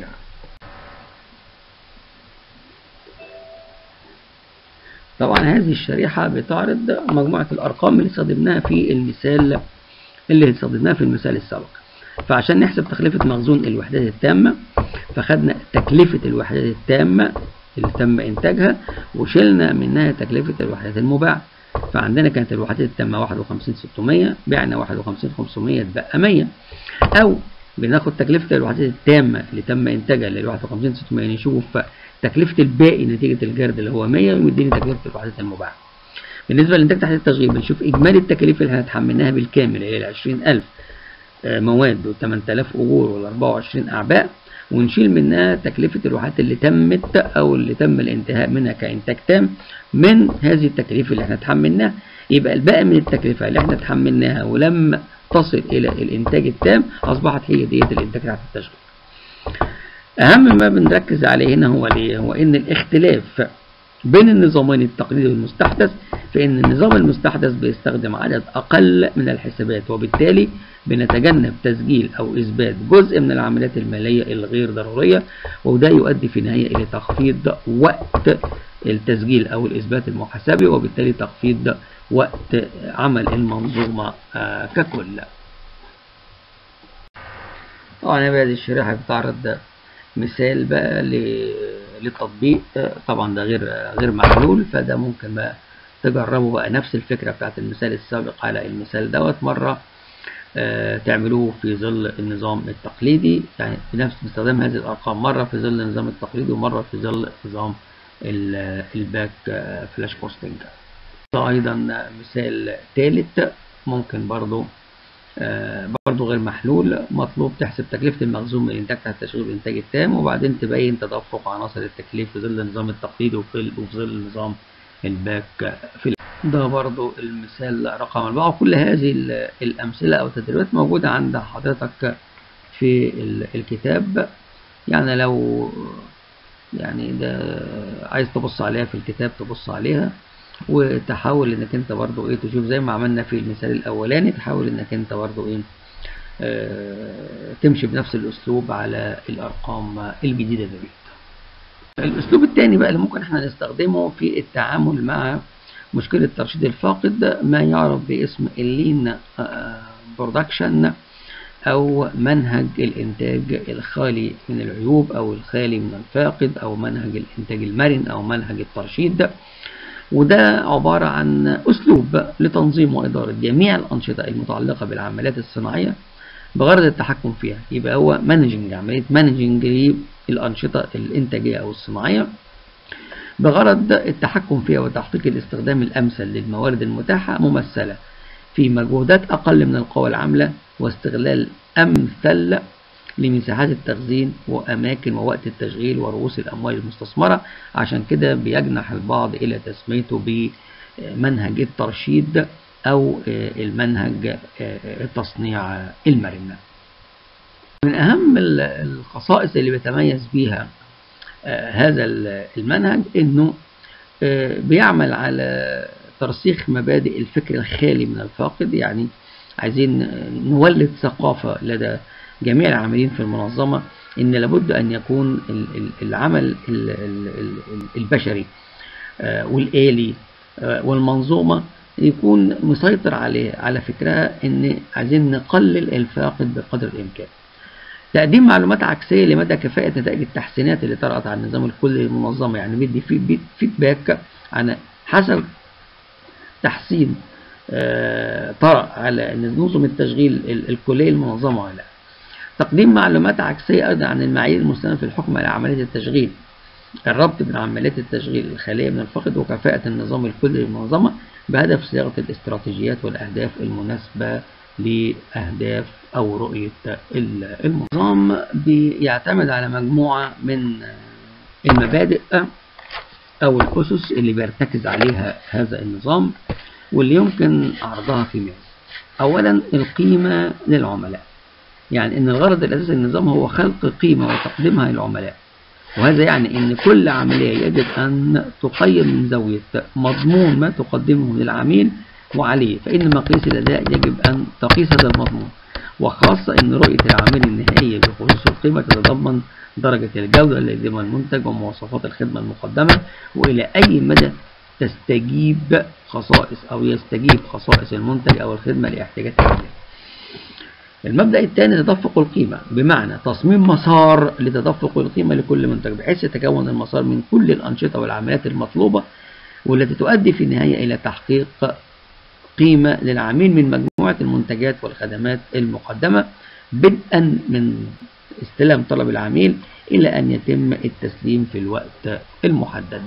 A: طبعا هذه الشريحة بتعرض مجموعة الأرقام اللي استخدمناها في المثال اللي استخدمناها في المثال السابق فعشان نحسب تكلفة مخزون الوحدات التامة فخدنا تكلفة الوحدات التامة اللي تم إنتاجها وشلنا منها تكلفة الوحدات المباعة فعندنا كانت الوحدات التامة 51600 بعنا 51500 اتبقى 100 أو بناخد تكلفة الوحدات التامة اللي تم إنتاجها اللي 51600 نشوف تكلفة الباقي نتيجة الجرد اللي هو 100 ويديني تكلفة الوحدات المباعة. بالنسبة للإنتاج تحت التشغيل بنشوف إجمالي التكاليف اللي هنتحملناها بالكامل اللي هي ال 20000 مواد وال 8000 أجور وال 24 أعباء ونشيل منها تكلفة الوحدات اللي تمت أو اللي تم الانتهاء منها كإنتاج تام من هذه التكاليف اللي احنا اتحملناها يبقى الباقي من التكلفة اللي احنا اتحملناها ولم تصل إلى الإنتاج التام أصبحت هي ديت الإنتاج تحت التشغيل. أهم ما بنركز عليه هنا هو ليه؟ هو إن الاختلاف بين النظامين التقليدي والمستحدث فإن النظام المستحدث بيستخدم عدد أقل من الحسابات وبالتالي بنتجنب تسجيل أو إثبات جزء من العمليات المالية الغير ضرورية وده يؤدي في النهاية إلى تخفيض وقت التسجيل أو الإثبات المحاسبي وبالتالي تخفيض وقت عمل المنظومة ككل. طبعا هذه الشريحة بتعرض مثال بقى للتطبيق طبعا ده غير غير محلول فده ممكن بقى تجربوا بقى نفس الفكرة بتاعت المثال السابق على المثال دوت مرة تعملوه في ظل النظام التقليدي يعني بنفس باستخدام هذه الأرقام مرة في ظل النظام التقليدي ومرة في ظل نظام الباك فلاش بوستنج أيضا مثال ثالث ممكن برضو برضو غير محلول مطلوب تحسب تكلفة المخزون من الإنتاج تحت تشغيل الإنتاج التام وبعدين تبين تدفق عناصر التكليف في ظل النظام التقليدي وفي ظل نظام الباك في ده برضو المثال رقم أربعة وكل هذه الأمثلة أو التدريبات موجودة عند حضرتك في الكتاب يعني لو يعني ده عايز تبص عليها في الكتاب تبص عليها وتحاول انك انت برضو ايه تشوف زي ما عملنا في المثال الاولاني تحاول انك انت برضو ايه اه تمشي بنفس الاسلوب على الارقام الجديدة دي الاسلوب الثاني بقى اللي ممكن احنا نستخدمه في التعامل مع مشكلة ترشيد الفاقد ما يعرف باسم اللين برودكشن أو منهج الإنتاج الخالي من العيوب أو الخالي من الفاقد أو منهج الإنتاج المرن أو منهج الترشيد وده عبارة عن أسلوب لتنظيم وإدارة جميع الأنشطة المتعلقة بالعمليات الصناعية بغرض التحكم فيها يبقى هو مانجنج عملية مانجنج للأنشطة الإنتاجية أو الصناعية بغرض التحكم فيها وتحقيق الاستخدام الأمثل للموارد المتاحة ممثلة في مجهودات أقل من القوى العاملة واستغلال أمثل لمساحات التخزين وأماكن ووقت التشغيل ورؤوس الأموال المستثمرة عشان كده بيجنح البعض إلى تسميته بمنهج الترشيد أو المنهج التصنيع المرن من أهم الخصائص اللي بيتميز بيها هذا المنهج انه بيعمل على ترسيخ مبادئ الفكر الخالي من الفاقد يعني عايزين نولد ثقافة لدى جميع العاملين في المنظمة ان لابد ان يكون العمل البشري والآلي والمنظومة يكون مسيطر عليه على فكرها ان عايزين نقلل الفاقد بقدر الامكان تقديم معلومات عكسية لمدى كفاءة نتائج التحسينات اللي طرأت على النظام الكلي للمنظمة يعني بيدي فيدباك عن حسب تحسين طرأ على نظم التشغيل الكلي للمنظمة ولا لا تقديم معلومات عكسية أيضا عن المعايير المستند في الحكم على عملية التشغيل الربط بين عمليات التشغيل الخالية من الفقد وكفاءة النظام الكلي للمنظمة بهدف صياغة الاستراتيجيات والأهداف المناسبة لأهداف أو رؤية النظام بيعتمد على مجموعة من المبادئ أو الأسس اللي بيرتكز عليها هذا النظام واللي يمكن عرضها في مثال أولا القيمة للعملاء يعني أن الغرض الأساسي للنظام هو خلق قيمة وتقديمها للعملاء وهذا يعني أن كل عملية يجب أن تقيم من زاوية مضمون ما تقدمه للعميل وعليه فإن مقياس الأداء يجب أن تقيس هذا المضمون وخاصة أن رؤية العامل النهائية بخصوص القيمة تتضمن درجة الجودة التي يلزمها المنتج ومواصفات الخدمة المقدمة وإلى أي مدى تستجيب خصائص أو يستجيب خصائص المنتج أو الخدمة لاحتياجات العميل. المبدأ الثاني تدفق القيمة بمعنى تصميم مسار لتدفق القيمة لكل منتج بحيث يتكون المسار من كل الأنشطة والعمليات المطلوبة والتي تؤدي في النهاية إلى تحقيق قيمة للعميل من مجموعة المنتجات والخدمات المقدمة بدءا من استلام طلب العميل إلى أن يتم التسليم في الوقت المحدد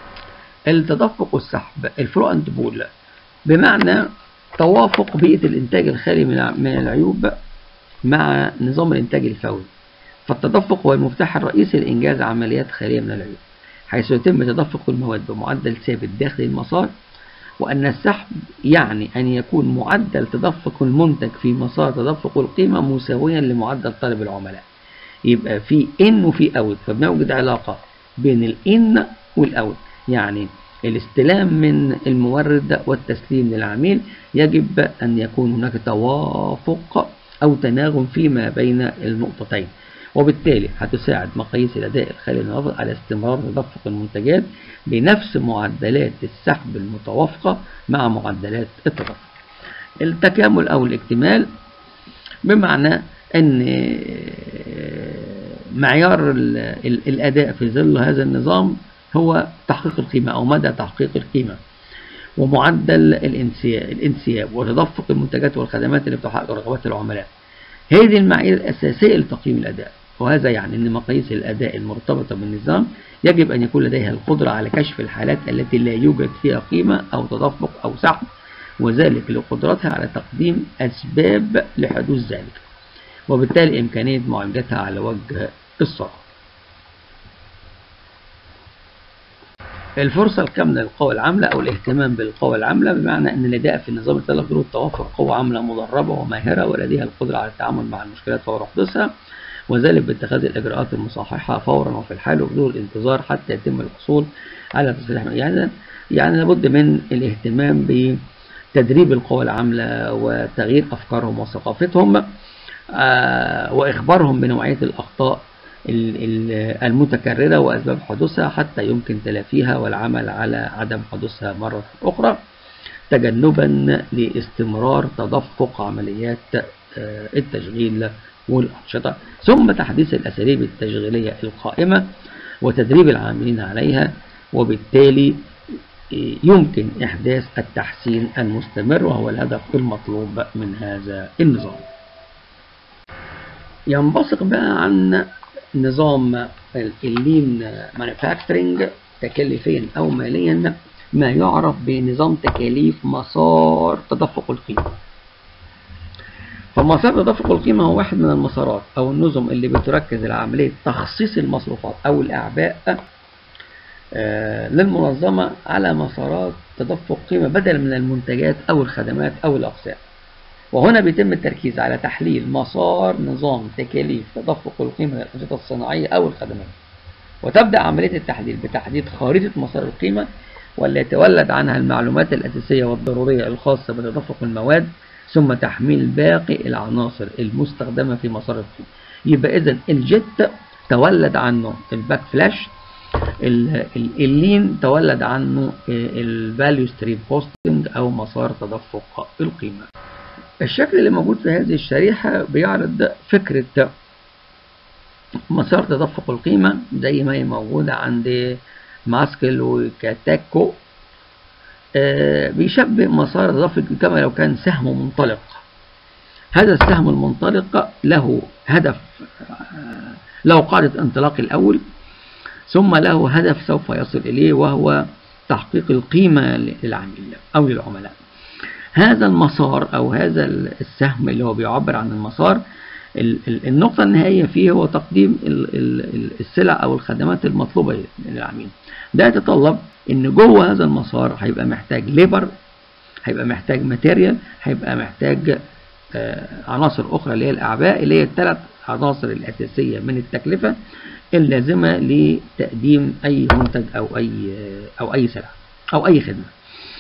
A: التدفق والسحب الفرو أند بول بمعنى توافق بيئة الإنتاج الخالي من العيوب مع نظام الإنتاج الفوري فالتدفق هو المفتاح الرئيسي لإنجاز عمليات خالية من العيوب حيث يتم تدفق المواد بمعدل ثابت داخل المسار وأن السحب يعني أن يكون معدل تدفق المنتج في مسار تدفق القيمة مساويا لمعدل طلب العملاء يبقى في إن وفي أوت فبنوجد علاقة بين الإن والأوت يعني الاستلام من المورد والتسليم للعميل يجب أن يكون هناك توافق أو تناغم فيما بين النقطتين وبالتالي هتساعد مقاييس الأداء الخالي من النفط على استمرار تدفق المنتجات بنفس معدلات السحب المتوافقة مع معدلات التدفق التكامل أو الاكتمال بمعنى أن معيار ال ال الأداء في ظل هذا النظام هو تحقيق القيمة أو مدى تحقيق القيمة ومعدل الانسياب وتدفق المنتجات والخدمات اللي بتحقق رغبات العملاء هذه المعايير الأساسية لتقييم الأداء وهذا يعني أن مقاييس الأداء المرتبطة بالنظام يجب أن يكون لديها القدرة على كشف الحالات التي لا يوجد فيها قيمة أو تدفق أو سحب وذلك لقدرتها على تقديم أسباب لحدوث ذلك وبالتالي إمكانية معالجتها على وجه السرعة الفرصة الكاملة للقوى العاملة أو الاهتمام بالقوى العاملة بمعنى أن الأداء في النظام يتطلب ضرورة توفر قوى عاملة مدربة وماهرة ولديها القدرة على التعامل مع المشكلات فور حدوثها وذلك باتخاذ الإجراءات المصححة فورا وفي الحال وبدون الانتظار حتى يتم الحصول على تصريح يعني يعني لابد من الاهتمام بتدريب القوى العاملة وتغيير أفكارهم وثقافتهم آه وإخبارهم بنوعية الأخطاء المتكررة وأسباب حدوثها حتى يمكن تلافيها والعمل على عدم حدوثها مرة أخرى تجنبا لاستمرار تدفق عمليات التشغيل والأنشطة ثم تحديث الأساليب التشغيلية القائمة وتدريب العاملين عليها وبالتالي يمكن إحداث التحسين المستمر وهو الهدف المطلوب من هذا النظام ينبثق بقى عن نظام اللين مانيفاكتشرنج تكلفيا أو ماليا ما يعرف بنظام تكاليف مسار تدفق القيمة فمسار تدفق القيمة هو واحد من المسارات أو النظم اللي بتركز على عملية تخصيص المصروفات أو الأعباء للمنظمة على مسارات تدفق قيمة بدلا من المنتجات أو الخدمات أو الأقسام وهنا بيتم التركيز على تحليل مسار نظام تكاليف تدفق القيمة للأنشطة الصناعية أو الخدمات وتبدأ عملية التحليل بتحديد خريطة مسار القيمة واللي يتولد عنها المعلومات الأساسية والضرورية الخاصة بتدفق المواد ثم تحميل باقي العناصر المستخدمة في مسار القيمة يبقى إذا الجت تولد عنه الباك فلاش اللين تولد عنه الفاليو ستريم كوستنج أو مسار تدفق القيمة الشكل اللي موجود في هذه الشريحة بيعرض فكرة مسار تدفق القيمة زي ما هي موجودة عند ماسكل وكاتاكو آه بيشبه مسار تدفق القيمة لو كان سهم منطلق هذا السهم المنطلق له هدف آه له قاعدة انطلاق الأول ثم له هدف سوف يصل إليه وهو تحقيق القيمة للعميل أو للعملاء هذا المسار أو هذا السهم اللي هو بيعبر عن المسار النقطة النهائية فيه هو تقديم السلع أو الخدمات المطلوبة للعميل ده يتطلب إن جوه هذا المسار هيبقى محتاج ليبر هيبقى محتاج ماتيريال هيبقى محتاج عناصر أخرى اللي هي الأعباء اللي هي الثلاث عناصر الأساسية من التكلفة اللازمة لتقديم أي منتج أو أي أو أي سلعة أو أي خدمة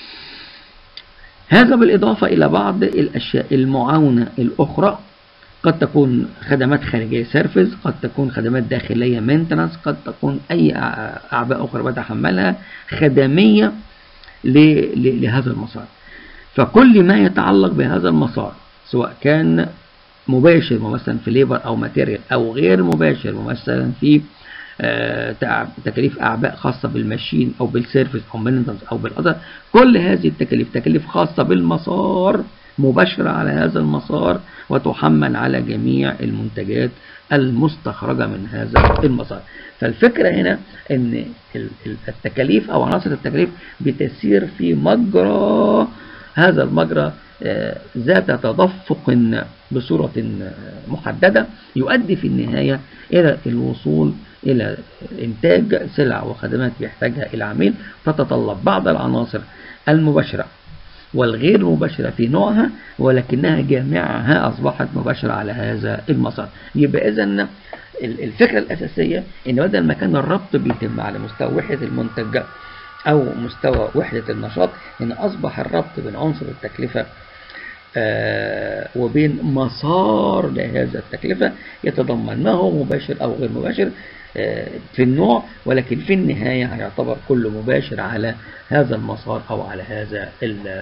A: هذا بالإضافة إلى بعض الأشياء المعاونة الأخرى قد تكون خدمات خارجية سيرفيس قد تكون خدمات داخلية مينتنانس قد تكون أي أعباء أخرى بتحملها خدمية لهذا المسار فكل ما يتعلق بهذا المسار سواء كان مباشر مثلا في ليبر أو ماتيريال أو غير مباشر مثلا في تكاليف أعباء خاصة بالماشين أو بالسيرفيس أو مينتنس أو بالأذر كل هذه التكاليف تكاليف خاصة بالمسار مباشرة على هذا المسار وتحمل على جميع المنتجات المستخرجة من هذا المسار فالفكرة هنا أن التكاليف أو عناصر التكاليف بتسير في مجرى هذا المجرى ذات تدفق بصورة محددة يؤدي في النهاية إلى الوصول إلى إنتاج سلع وخدمات بيحتاجها العميل تتطلب بعض العناصر المباشرة والغير مباشرة في نوعها ولكنها جامعها أصبحت مباشرة على هذا المسار يبقى إذا الفكرة الأساسية إن بدل ما كان الربط بيتم على مستوى وحدة المنتج أو مستوى وحدة النشاط إن أصبح الربط بين عنصر التكلفة آه وبين مسار لهذا التكلفة يتضمن ما هو مباشر أو غير مباشر آه في النوع ولكن في النهاية هيعتبر كله مباشر على هذا المسار أو على هذا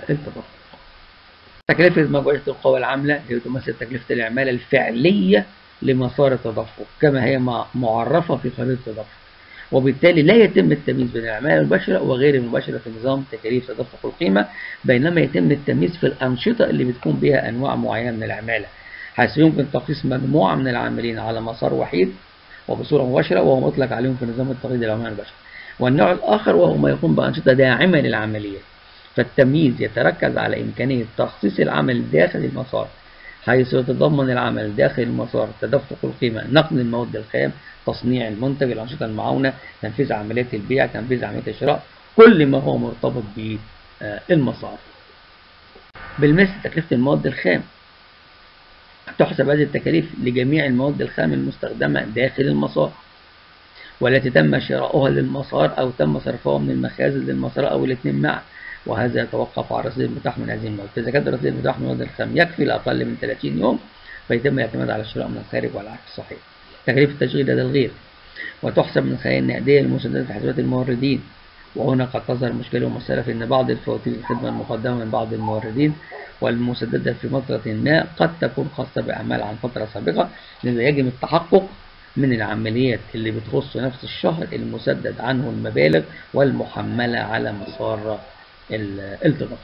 A: التدفق. تكلفة مباشرة القوى العاملة هي تمثل تكلفة العمالة الفعلية لمسار التدفق كما هي معرفة في خريطة التدفق وبالتالي لا يتم التمييز بين الأعمال المباشرة وغير المباشرة في نظام تكاليف تدفق القيمة بينما يتم التمييز في الأنشطة اللي بتكون بها أنواع معينة من العمالة حيث يمكن تقييس مجموعة من العاملين على مسار وحيد وبصورة مباشرة وهو مطلق عليهم في نظام التقييد العمال المباشرة والنوع الآخر وهو ما يقوم بأنشطة داعمة للعمليات فالتمييز يتركز على إمكانية تخصيص العمل داخل المسار حيث يتضمن العمل داخل المسار تدفق القيمة نقل المواد الخام تصنيع المنتج الأنشطة المعاونة تنفيذ عمليات البيع تنفيذ عمليات الشراء كل ما هو مرتبط بالمسار بالمثل تكلفة المواد الخام تحسب هذه التكاليف لجميع المواد الخام المستخدمة داخل المسار والتي تم شراؤها للمسار أو تم صرفها من المخازن للمسار أو الاثنين معا وهذا يتوقف على الرصيد المتاح من هذه المواد فإذا كان الرصيد المتاح من المواد الخام يكفي لأقل من 30 يوم فيتم الاعتماد على الشراء من الخارج والعكس صحيح تكاليف التشغيل لدى الغير وتحسب من خلال النقدية المسددة في حسابات الموردين وهنا قد تظهر مشكلة ومسألة في أن بعض الفواتير الخدمة المقدمة من بعض الموردين والمسددة في فترة ما قد تكون خاصة بأعمال عن فترة سابقة لذا يجب التحقق من العمليات اللي بتخص نفس الشهر المسدد عنه المبالغ والمحملة على مسار التدفق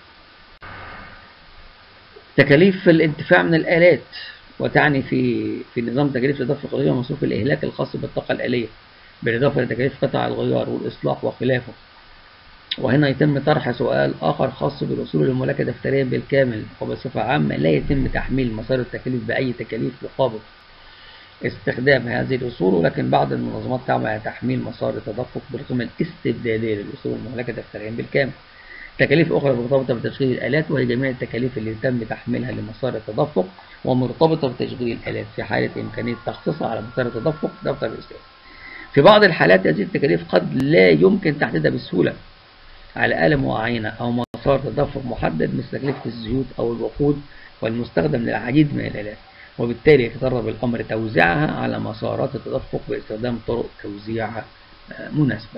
A: تكاليف الانتفاع من الآلات وتعني في في نظام تكاليف تدفق الغيار مصروف الإهلاك الخاص بالطاقة الآلية بالإضافة لتكاليف قطع الغيار والإصلاح وخلافه وهنا يتم طرح سؤال آخر خاص بالوصول للملاكة دفتريا بالكامل وبصفة عامة لا يتم تحميل مسار التكاليف بأي تكاليف مقابل استخدام هذه الأصول ولكن بعض المنظمات تعمل على تحميل مسار التدفق بالقيمة الاستبدالية للأصول المهلكة دفتريا بالكامل. تكاليف أخرى مرتبطة بتشغيل الآلات وهي جميع التكاليف اللي تم تحميلها لمسار التدفق ومرتبطة بتشغيل الآلات في حالة إمكانية تخصيصها على مسار التدفق دفتر الإسلام. في بعض الحالات هذه التكاليف قد لا يمكن تحديدها بسهولة على آلة معينة أو مسار تدفق محدد مثل تكلفة الزيوت أو الوقود والمستخدم للعديد من الآلات. وبالتالي يتطلب الأمر توزيعها على مسارات التدفق باستخدام طرق توزيع مناسبة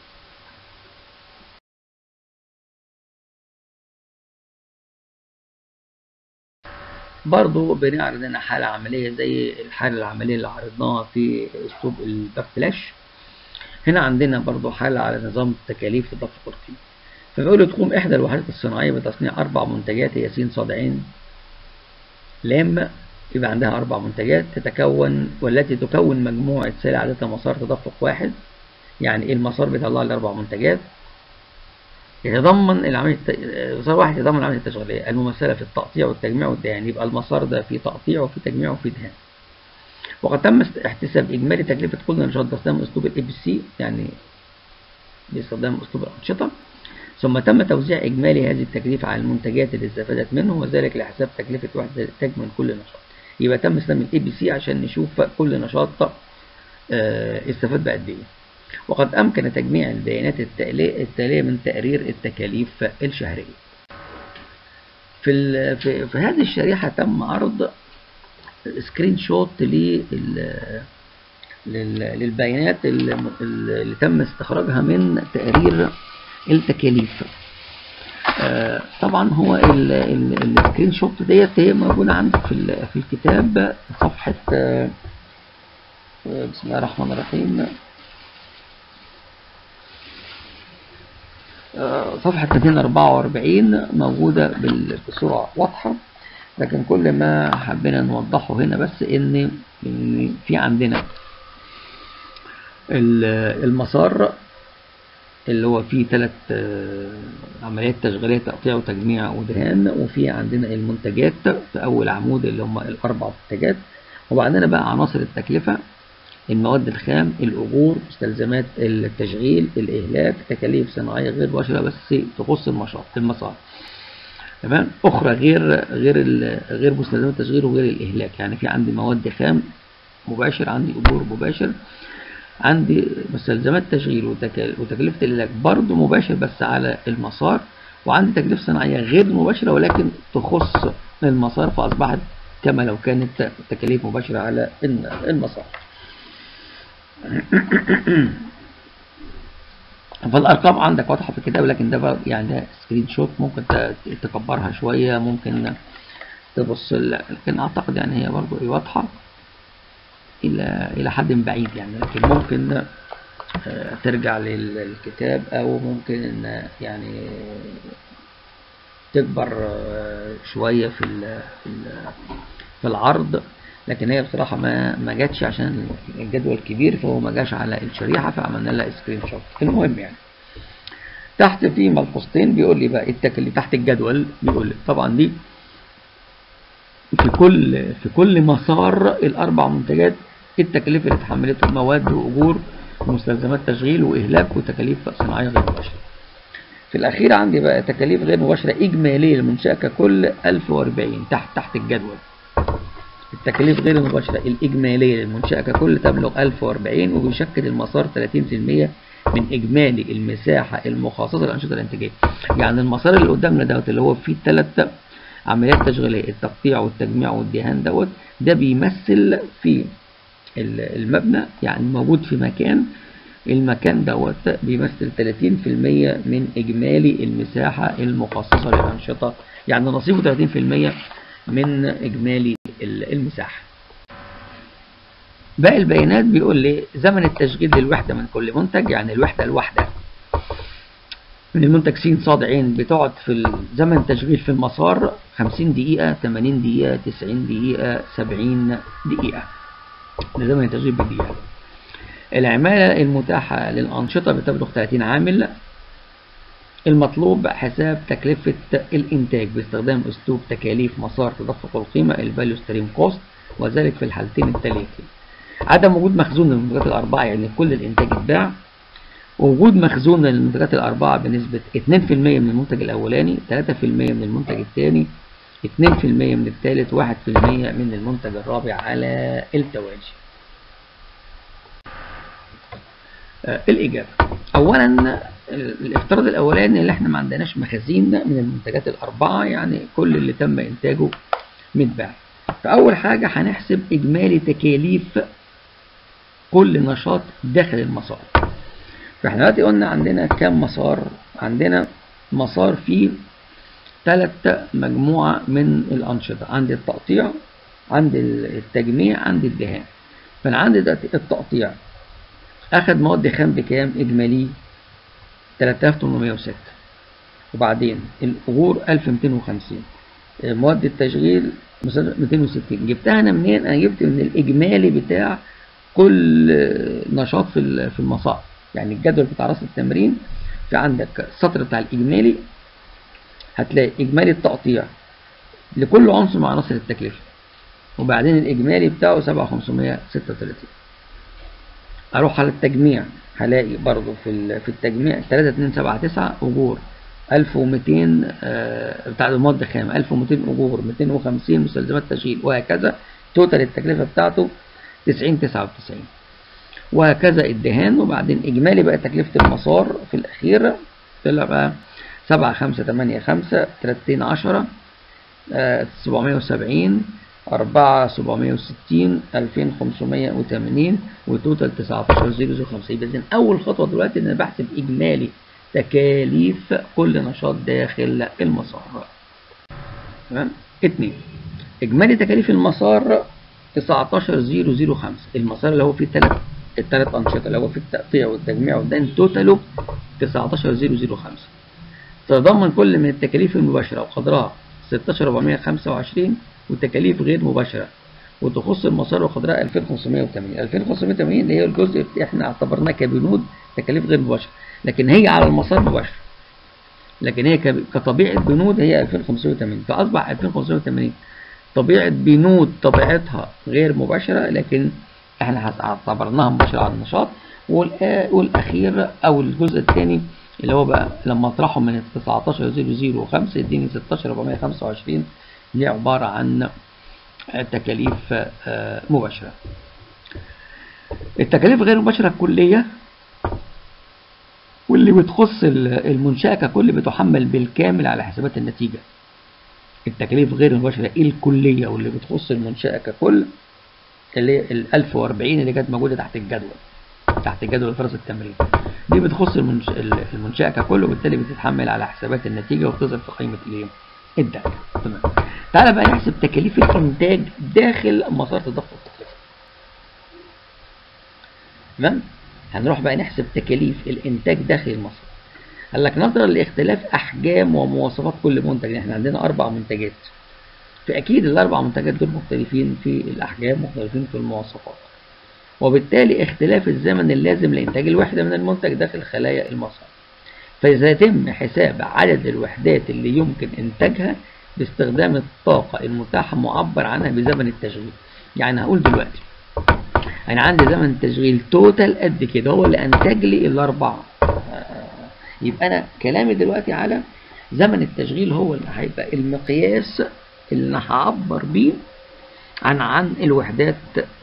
A: برضو بنعرض هنا حالة عملية زي الحالة العملية اللي عرضناها في أسلوب الباكفلاش هنا عندنا برضو حالة على نظام تكاليف تدفق القيمة فبيقول تقوم إحدى الوحدات الصناعية بتصنيع أربع منتجات هي س ص ع لام يبقى عندها أربع منتجات تتكون والتي تكون مجموعة سلع ذات مسار تدفق واحد يعني المسار بيطلع لي أربع منتجات يتضمن العملية مسار واحد يتضمن العملية التشغيلية الممثلة في التقطيع والتجميع والدهان يبقى المسار ده فيه تقطيع وفيه تجميع وفيه دهان وقد تم احتساب إجمالي تكلفة كل نشاط باستخدام أسلوب الاي بي سي يعني باستخدام أسلوب الأنشطة ثم تم توزيع إجمالي هذه التكلفة على المنتجات اللي استفادت منه وذلك لحساب تكلفة وحدة إنتاج من كل نشاط يبقى تم استخدام الاي بي سي عشان نشوف كل نشاط استفاد بقد ايه وقد امكن تجميع البيانات التاليه من تقرير التكاليف الشهريه في في, في هذه الشريحه تم عرض سكرين شوت للبيانات اللي تم استخراجها من تقرير التكاليف طبعا هو السكرين شوت ديت هي موجوده عندك في في الكتاب صفحه بسم الله الرحمن الرحيم صفحة 244 موجودة بصورة واضحة لكن كل ما حبينا نوضحه هنا بس ان في عندنا المسار اللي هو فيه ثلاث عمليات تشغيلية تقطيع وتجميع ودهان وفي عندنا المنتجات في أول عمود اللي هم الأربع منتجات وبعدين بقى عناصر التكلفة المواد الخام الأجور مستلزمات التشغيل الإهلاك تكاليف صناعية غير مباشرة بس تخص النشاط المسار تمام أخرى غير غير غير مستلزمات التشغيل وغير الإهلاك يعني في عندي مواد خام مباشر عندي أجور مباشر عندي مستلزمات تشغيل وتكلفة العلاج برضه مباشر بس على المسار وعندي تكلفة صناعية غير مباشرة ولكن تخص المسار فأصبحت كما لو كانت تكاليف مباشرة على المسار فالأرقام عندك واضحة في الكتاب لكن ده يعني ده سكرين شوت ممكن تكبرها شوية ممكن تبص لكن أعتقد يعني هي برضه واضحة إلى إلى حد بعيد يعني لكن ممكن آه، ترجع للكتاب أو ممكن إن يعني تكبر آه، شوية في ال في ال في العرض لكن هي بصراحة ما ما جاتش عشان الجدول كبير فهو ما جاش على الشريحة فعملنا لها سكرين شوت المهم يعني تحت في ملحوظتين بيقول لي بقى التكلفة تحت الجدول بيقول لي طبعا دي في كل في كل مسار الأربع منتجات التكاليف اللي اتحملته مواد وأجور ومستلزمات تشغيل وإهلاك وتكاليف صناعية غير مباشرة. في الأخير عندي بقى تكاليف غير مباشرة إجمالية للمنشأة ككل 1040 تحت تحت الجدول. التكاليف غير المباشرة الإجمالية للمنشأة ككل تبلغ 1040 وبيشكل المسار 30% من إجمالي المساحة المخصصة للأنشطة الإنتاجية. يعني المسار اللي قدامنا دوت اللي هو فيه ثلاث عمليات تشغيلية التقطيع والتجميع والدهان دوت ده بيمثل في المبنى يعني موجود في مكان المكان دوت بيمثل 30% من إجمالي المساحة المخصصة للأنشطة يعني نصيبه 30% من إجمالي المساحة باقي البيانات بيقول لي زمن التشغيل للوحدة من كل منتج يعني الوحدة الواحدة من المنتج س ص ع بتقعد في زمن التشغيل في المسار 50 دقيقة 80 دقيقة 90 دقيقة 70 دقيقة ده زمن التشغيل بالدقيقة العمالة المتاحة للأنشطة بتبلغ 30 عامل المطلوب حساب تكلفة الإنتاج باستخدام أسلوب تكاليف مسار تدفق القيمة الفاليو ستريم كوست وذلك في الحالتين التاليتين عدم وجود مخزون للمنتجات الأربعة يعني كل الإنتاج اتباع وجود مخزون للمنتجات الأربعة بنسبة 2% من المنتج الأولاني 3% من المنتج الثاني 2% من الثالث 1% من المنتج الرابع على التوالي آه الإجابة أولا الافتراض الأولاني اللي احنا ما عندناش مخازين من المنتجات الأربعة يعني كل اللي تم إنتاجه متباع فأول حاجة هنحسب إجمالي تكاليف كل نشاط داخل المسار فاحنا دلوقتي قلنا عندنا كام مسار عندنا مسار فيه ثلاث مجموعة من الأنشطة عندي التقطيع عندي التجميع عندي الدهان فأنا عندي دلوقتي التقطيع أخد مواد خام بكام إجمالي 3806 وبعدين الأجور 1250 مواد التشغيل 260 جبتها أنا منين؟ أنا جبت من الإجمالي بتاع كل نشاط في في المصائب يعني الجدول بتاع راس التمرين في عندك السطر بتاع الإجمالي هتلاقي إجمالي التقطيع لكل عنصر مع عناصر التكلفة وبعدين الإجمالي بتاعه 7536 أروح على التجميع هلاقي برضو في في التجميع 3279 أجور 1200 آه بتاع المواد خام 1200 أجور 250 مستلزمات تشغيل وهكذا توتال التكلفة بتاعته 90 99 وهكذا الدهان وبعدين إجمالي بقى تكلفة المسار في الأخير طلع بقى 7 5 8 5 30 10 770 4 760 2580 وتوتال 19050 إذن أول خطوة دلوقتي إن أنا بحسب إجمالي تكاليف كل نشاط داخل المسار تمام اتنين إجمالي تكاليف المسار 19005 المسار اللي هو فيه ثلاث الثلاث أنشطة اللي هو في التقطيع والتجميع والدهن توتاله 19005 تتضمن كل من التكاليف المباشرة وقدرها 16425 وتكاليف غير مباشرة وتخص المسار وقدرها 2580 2580 اللي هي الجزء اللي احنا اعتبرناه كبنود تكاليف غير مباشرة لكن هي على المسار مباشر لكن هي كطبيعة بنود هي 2580 فأصبح 2580 طبيعة بنود طبيعتها غير مباشرة لكن احنا اعتبرناها مباشرة على النشاط والأخير أو الجزء الثاني اللي هو بقى لما اطرحه من 19005 يديني 16425 اللي عبارة عن تكاليف مباشرة التكاليف غير مباشرة الكلية واللي بتخص المنشأة ككل بتحمل بالكامل على حسابات النتيجة التكاليف غير المباشرة الكلية واللي بتخص المنشأة ككل اللي ال 1040 اللي كانت موجودة تحت الجدول تحت جدول فرص التمرين دي بتخص المنش... المنشأة ككل وبالتالي بتتحمل على حسابات النتيجة وبتظهر في قائمة الايه؟ الدخل تمام تعالى بقى نحسب تكاليف الإنتاج داخل مسار تدفق التكلفة تمام هنروح بقى نحسب تكاليف الانتاج داخل المصنع قال لك نظرا لاختلاف احجام ومواصفات كل منتج احنا عندنا اربع منتجات فاكيد الاربع منتجات دول مختلفين في الاحجام مختلفين في المواصفات وبالتالي اختلاف الزمن اللازم لانتاج الوحده من المنتج داخل خلايا المصنع فسيتم حساب عدد الوحدات اللي يمكن انتاجها باستخدام الطاقة المتاحة معبر عنها بزمن التشغيل يعني هقول دلوقتي انا عندي زمن التشغيل توتال قد كده هو اللي انتج لي الاربع يبقى انا كلامي دلوقتي على زمن التشغيل هو اللي هيبقى المقياس اللي انا هعبر بيه عن عن الوحدات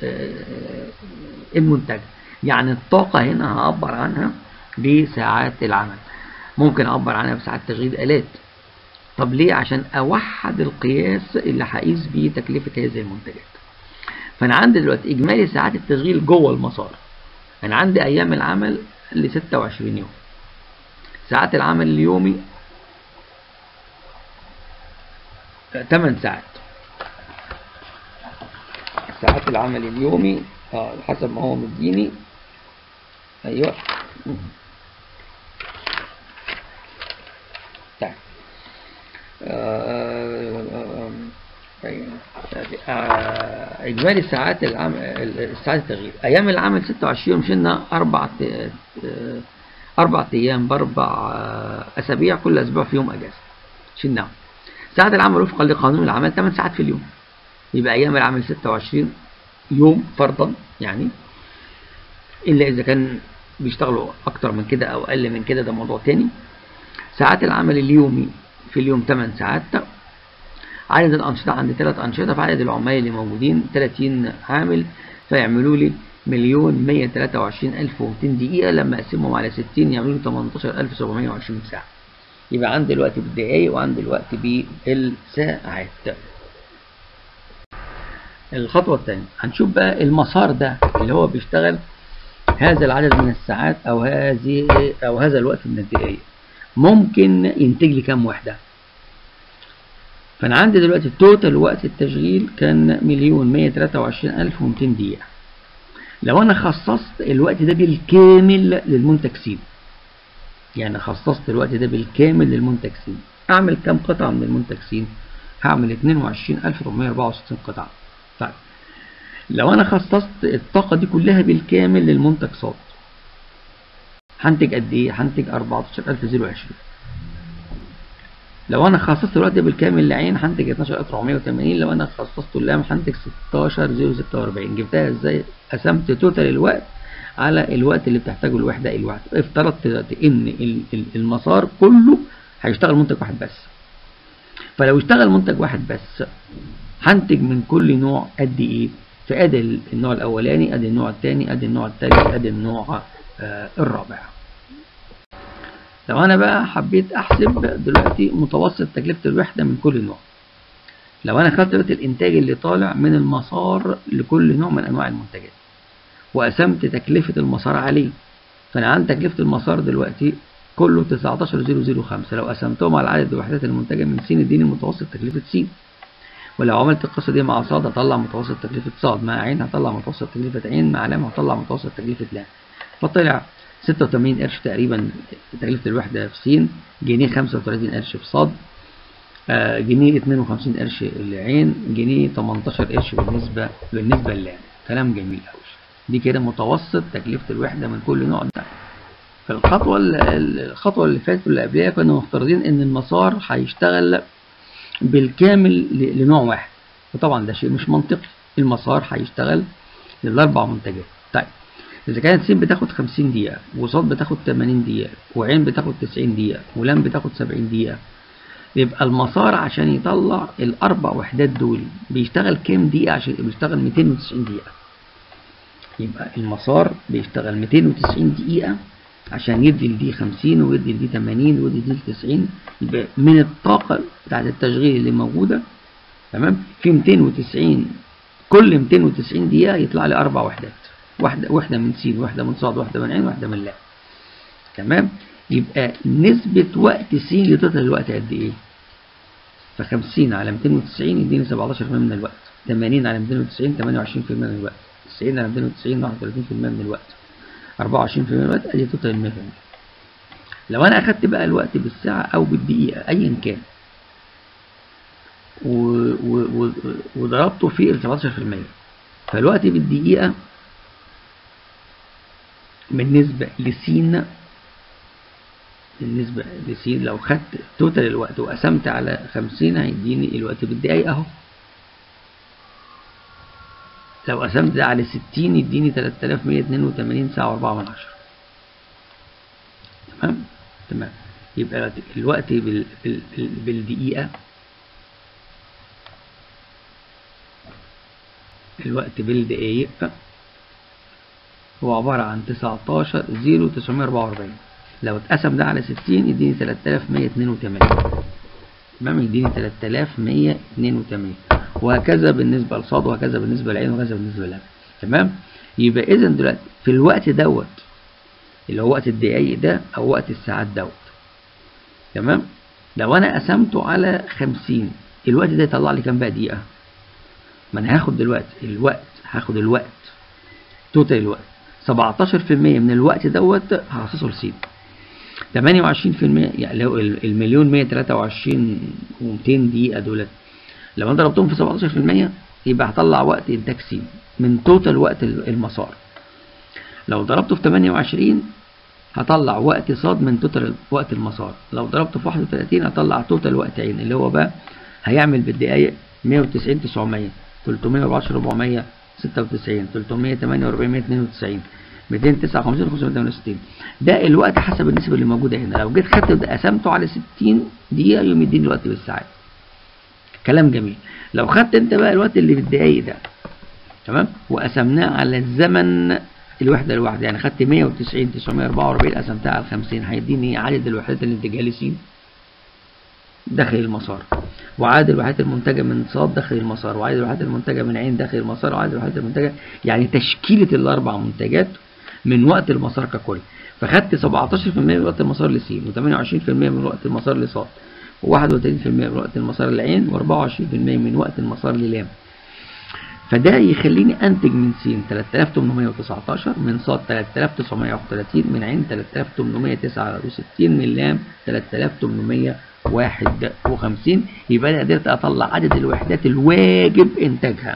A: المنتجة يعني الطاقة هنا هعبر عنها بساعات العمل ممكن اعبر عنها بساعات تشغيل الات طب ليه عشان اوحد القياس اللي هقيس بيه تكلفة هذه المنتجات فانا عندي دلوقتي اجمالي ساعات التشغيل جوه المسار انا عندي ايام العمل ل 26 يوم ساعات العمل اليومي 8 ساعات ساعات العمل اليومي اه حسب ما هو مديني ايوه طيب اجمالي ساعات العمل ساعات التشغيل ايام العمل 26 يوم شلنا اربع اربع ايام باربع اسابيع كل اسبوع في يوم اجازه شلناهم ساعات العمل وفقا لقانون العمل 8 ساعات في اليوم يبقى ايام العمل 26 يوم فرضا يعني الا اذا كان بيشتغلوا اكتر من كده او اقل من كده ده موضوع تاني ساعات العمل اليومي في اليوم 8 ساعات عدد الأنشطة عندي ثلاث أنشطة فعدد العمال اللي موجودين 30 عامل فيعملوا لي مليون 123 ألف و200 دقيقة لما أقسمهم على 60 يعملوا لي 18720 ساعة يبقى عندي الوقت بالدقايق وعندي الوقت بالساعات الخطوة الثانية هنشوف بقى المسار ده اللي هو بيشتغل هذا العدد من الساعات أو هذه أو هذا الوقت من الدقايق ممكن ينتج لي كام وحدة فأنا عندي دلوقتي توتال وقت التشغيل كان مليون مية تلاتة وعشرين ألف ومتين دقيقة لو أنا خصصت الوقت ده بالكامل للمنتج سين يعني خصصت الوقت ده بالكامل للمنتج سين أعمل كام قطعة من المنتج سين هعمل اتنين وعشرين ألف ربعمية أربعة وستين قطعة طيب لو أنا خصصت الطاقة دي كلها بالكامل للمنتج صاد هنتج قد ايه هنتج 14020 لو انا خصصت الوقت بالكامل لعين هنتج 12480 لو انا خصصته اللام هنتج 16046 جبتها ازاي قسمت توتال الوقت على الوقت اللي بتحتاجه الوحده الواحده افترضت ان المسار كله هيشتغل منتج واحد بس فلو اشتغل منتج واحد بس هنتج من كل نوع قد ايه فادي النوع الاولاني ادي النوع الثاني ادي النوع الثالث ادي النوع آه الرابع لو انا بقى حبيت احسب دلوقتي متوسط تكلفة الوحدة من كل نوع لو انا خدت دلوقتي الانتاج اللي طالع من المسار لكل نوع من انواع المنتجات وقسمت تكلفة المسار عليه فانا عندي تكلفة المسار دلوقتي كله 19005 لو قسمتهم على عدد الوحدات المنتجة من س اديني متوسط تكلفة س ولو عملت القصة دي مع صاد هطلع متوسط تكلفة صاد مع عين هطلع متوسط تكلفة عين مع لام هطلع متوسط تكلفة لام فطلع 86 قرش تقريبا تكلفة الوحدة في س جنيه 35 قرش في صاد آه جنيه 52 قرش لعين جنيه 18 قرش بالنسبة بالنسبة للام كلام جميل قوي دي كده متوسط تكلفة الوحدة من كل نوع ده فالخطوة الخطوة اللي فاتت واللي قبلها كنا مفترضين ان المسار هيشتغل بالكامل لنوع واحد وطبعا ده شيء مش منطقي المسار هيشتغل للاربع منتجات طيب اذا كانت س بتاخد 50 دقيقة وصاد بتاخد 80 دقيقة وعين بتاخد 90 دقيقة ولام بتاخد 70 دقيقة يبقى المسار عشان يطلع الاربع وحدات دول بيشتغل كام دقيقة عشان بيشتغل 290 دقيقة يبقى المسار بيشتغل 290 دقيقة عشان يدي لدي 50 ويدي لدي 80 ويدي لدي 90 يبقى من الطاقة بتاعت التشغيل اللي موجودة تمام في 290 كل 290 دقيقة يطلع لي أربع وحدات واحدة واحدة من س واحدة من صاد واحدة من عين واحدة من لام تمام يبقى نسبة وقت س لتوتال الوقت قد إيه؟ ف 50 على 290 يديني 17% من الوقت 80 على 290 28% من الوقت 90 على 290 31% من الوقت 24 في الوقت ادي توتال 100 لو انا اخدت بقى الوقت بالساعة او بالدقيقة ايا كان و... و... و... وضربته في ال 17% فالوقت بالدقيقة بالنسبة لسين بالنسبة لسين لو خدت توتال الوقت وقسمت على 50 هيديني الوقت بالدقايق اهو لو قسمت ده على 60 يديني 3182 ساعة و4 من عشرة تمام تمام يبقى الوقت بال... بال... بال... بالدقيقة الوقت بالدقايق هو عبارة عن 19 0 944 لو اتقسم ده على 60 يديني 3182 تمام يديني 3182 وهكذا بالنسبة لصاد وهكذا بالنسبة للعين وهكذا بالنسبة للأب تمام يبقى إذا دلوقتي في الوقت دوت اللي هو وقت الدقايق ده أو وقت الساعات دوت تمام لو أنا قسمته على 50 الوقت ده يطلع لي كام بقى دقيقة ما أنا هاخد دلوقتي الوقت هاخد الوقت توتال الوقت 17% من الوقت دوت هخصصه لسين 28% يعني لو المليون 123 و200 دقيقة دولت لو انا ضربتهم في 17% يبقى هطلع وقت انتاج س من توتال وقت المسار لو ضربته في 28 هطلع وقت صاد من توتال وقت المسار لو ضربته في 31 هطلع توتال وقت عين اللي هو بقى هيعمل بالدقايق 190 900 314 496 348 192 259 568 ده الوقت حسب النسب اللي موجوده هنا لو جيت خدت ده قسمته على 60 دقيقه يوم يديني الوقت بالساعات كلام جميل لو خدت انت بقى الوقت اللي بالدقايق ده تمام وقسمناه على الزمن الوحده الواحده يعني خدت 190 944 قسمتها على 50 هيديني عدد الوحدات اللي انتجها لي س داخل المسار وعدد الوحدات المنتجة من صاد داخل المسار وعدد الوحدات المنتجة من عين داخل المسار وعدد الوحدات المنتجة يعني تشكيلة الأربع منتجات من وقت المسار ككل فخدت 17% من وقت المسار لسين و28% من وقت المسار لصاد و31% من وقت المسار للعين و24% من وقت المسار للام فده يخليني انتج من س 3819 من صاد 3931 من عين 3869 من لام 3851 يبقى انا قدرت اطلع عدد الوحدات الواجب انتاجها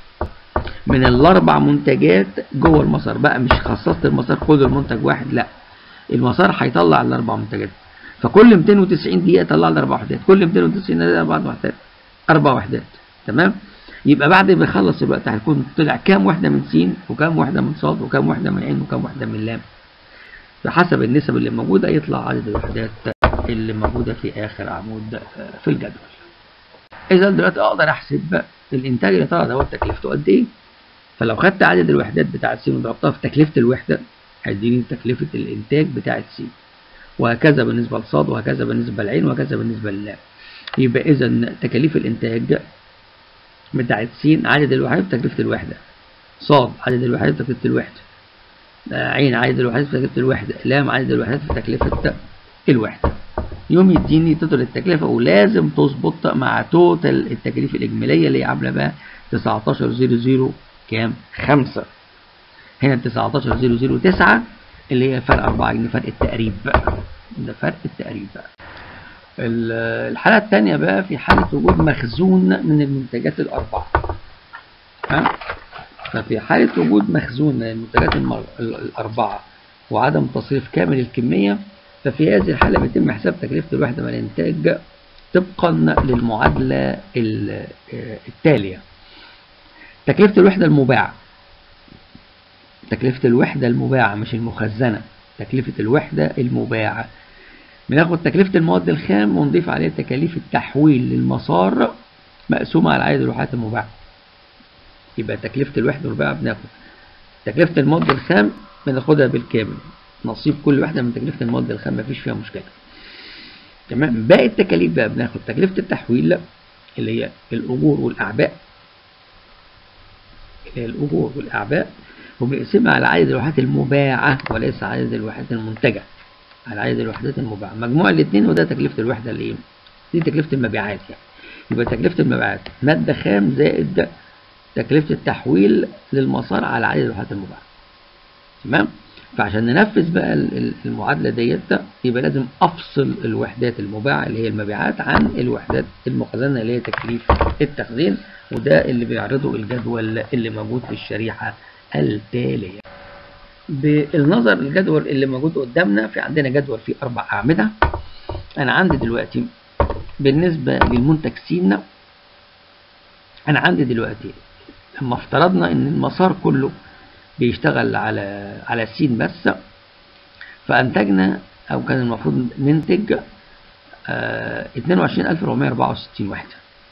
A: من الاربع منتجات جوه المسار بقى مش خصصت المسار خد المنتج واحد لا المسار هيطلع الاربع منتجات فكل 290 دقيقه طلع لي اربع وحدات كل 290 دقيقه اربع وحدات اربع وحدات تمام يبقى بعد ما يخلص الوقت هيكون طلع كام وحده من س وكام وحده من ص وكام وحده من عين وكام وحده من لام فحسب النسب اللي موجوده يطلع عدد الوحدات اللي موجوده في اخر عمود في الجدول اذا دلوقتي اقدر احسب الانتاج اللي طلع دوت تكلفته قد ايه فلو خدت عدد الوحدات بتاعه س وضربتها في تكلفه الوحده هيديني تكلفه الانتاج بتاعه س وهكذا بالنسبه لصاد وهكذا بالنسبه للعين وهكذا بالنسبه للام يبقى اذا تكاليف الانتاج بتاعت س عدد الوحدات بتكلفه الوحده صاد عدد الوحدات بتكلفه الوحده عين عدد الوحدات في تكلفه الوحده لام عدد الوحدات في تكلفه الوحده يوم يديني توتال التكلفه ولازم تظبط مع توتال التكاليف الاجماليه اللي هي عامله بقى 1900 كام 5 هنا 19009 اللي هي فرق 4 جنيه فرق التقريب بقى ده فرق التقريب بقى الحالة الثانية بقى في حالة وجود مخزون من المنتجات الأربعة ها ففي حالة وجود مخزون من المنتجات الأربعة وعدم تصريف كامل الكمية ففي هذه الحالة بيتم حساب تكلفة الوحدة من الإنتاج طبقا للمعادلة التالية تكلفة الوحدة المباعة تكلفة الوحدة المباعة مش المخزنة تكلفة الوحدة المباعة بناخد تكلفة المواد الخام ونضيف عليها تكاليف التحويل للمسار مقسومة على عدد الوحدات المباعة يبقى تكلفة الوحدة المباعة بناخد تكلفة المواد الخام بناخدها بالكامل نصيب كل واحدة من تكلفة المواد الخام مفيش فيها مشكلة تمام باقي التكاليف بقى بناخد تكلفة التحويل اللي هي الأجور والأعباء اللي هي الأجور والأعباء وبنقسمها على عدد الوحدات المباعة وليس عدد الوحدات المنتجة على عدد الوحدات المباعة مجموع الاثنين وده تكلفة الوحدة اللي دي تكلفة المبيعات يعني يبقى تكلفة المبيعات مادة خام زائد تكلفة التحويل للمسار على عدد الوحدات المباعة تمام فعشان ننفذ بقى المعادلة ديت يبقى لازم أفصل الوحدات المباعة اللي هي المبيعات عن الوحدات المخزنة اللي هي تكليف التخزين وده اللي بيعرضه الجدول اللي موجود في الشريحة التالية بالنظر للجدول اللي موجود قدامنا في عندنا جدول فيه أربع أعمدة أنا عندي دلوقتي بالنسبة للمنتج س أنا عندي دلوقتي لما افترضنا إن المسار كله بيشتغل على على س بس فأنتجنا أو كان المفروض ننتج آه 22464 وحدة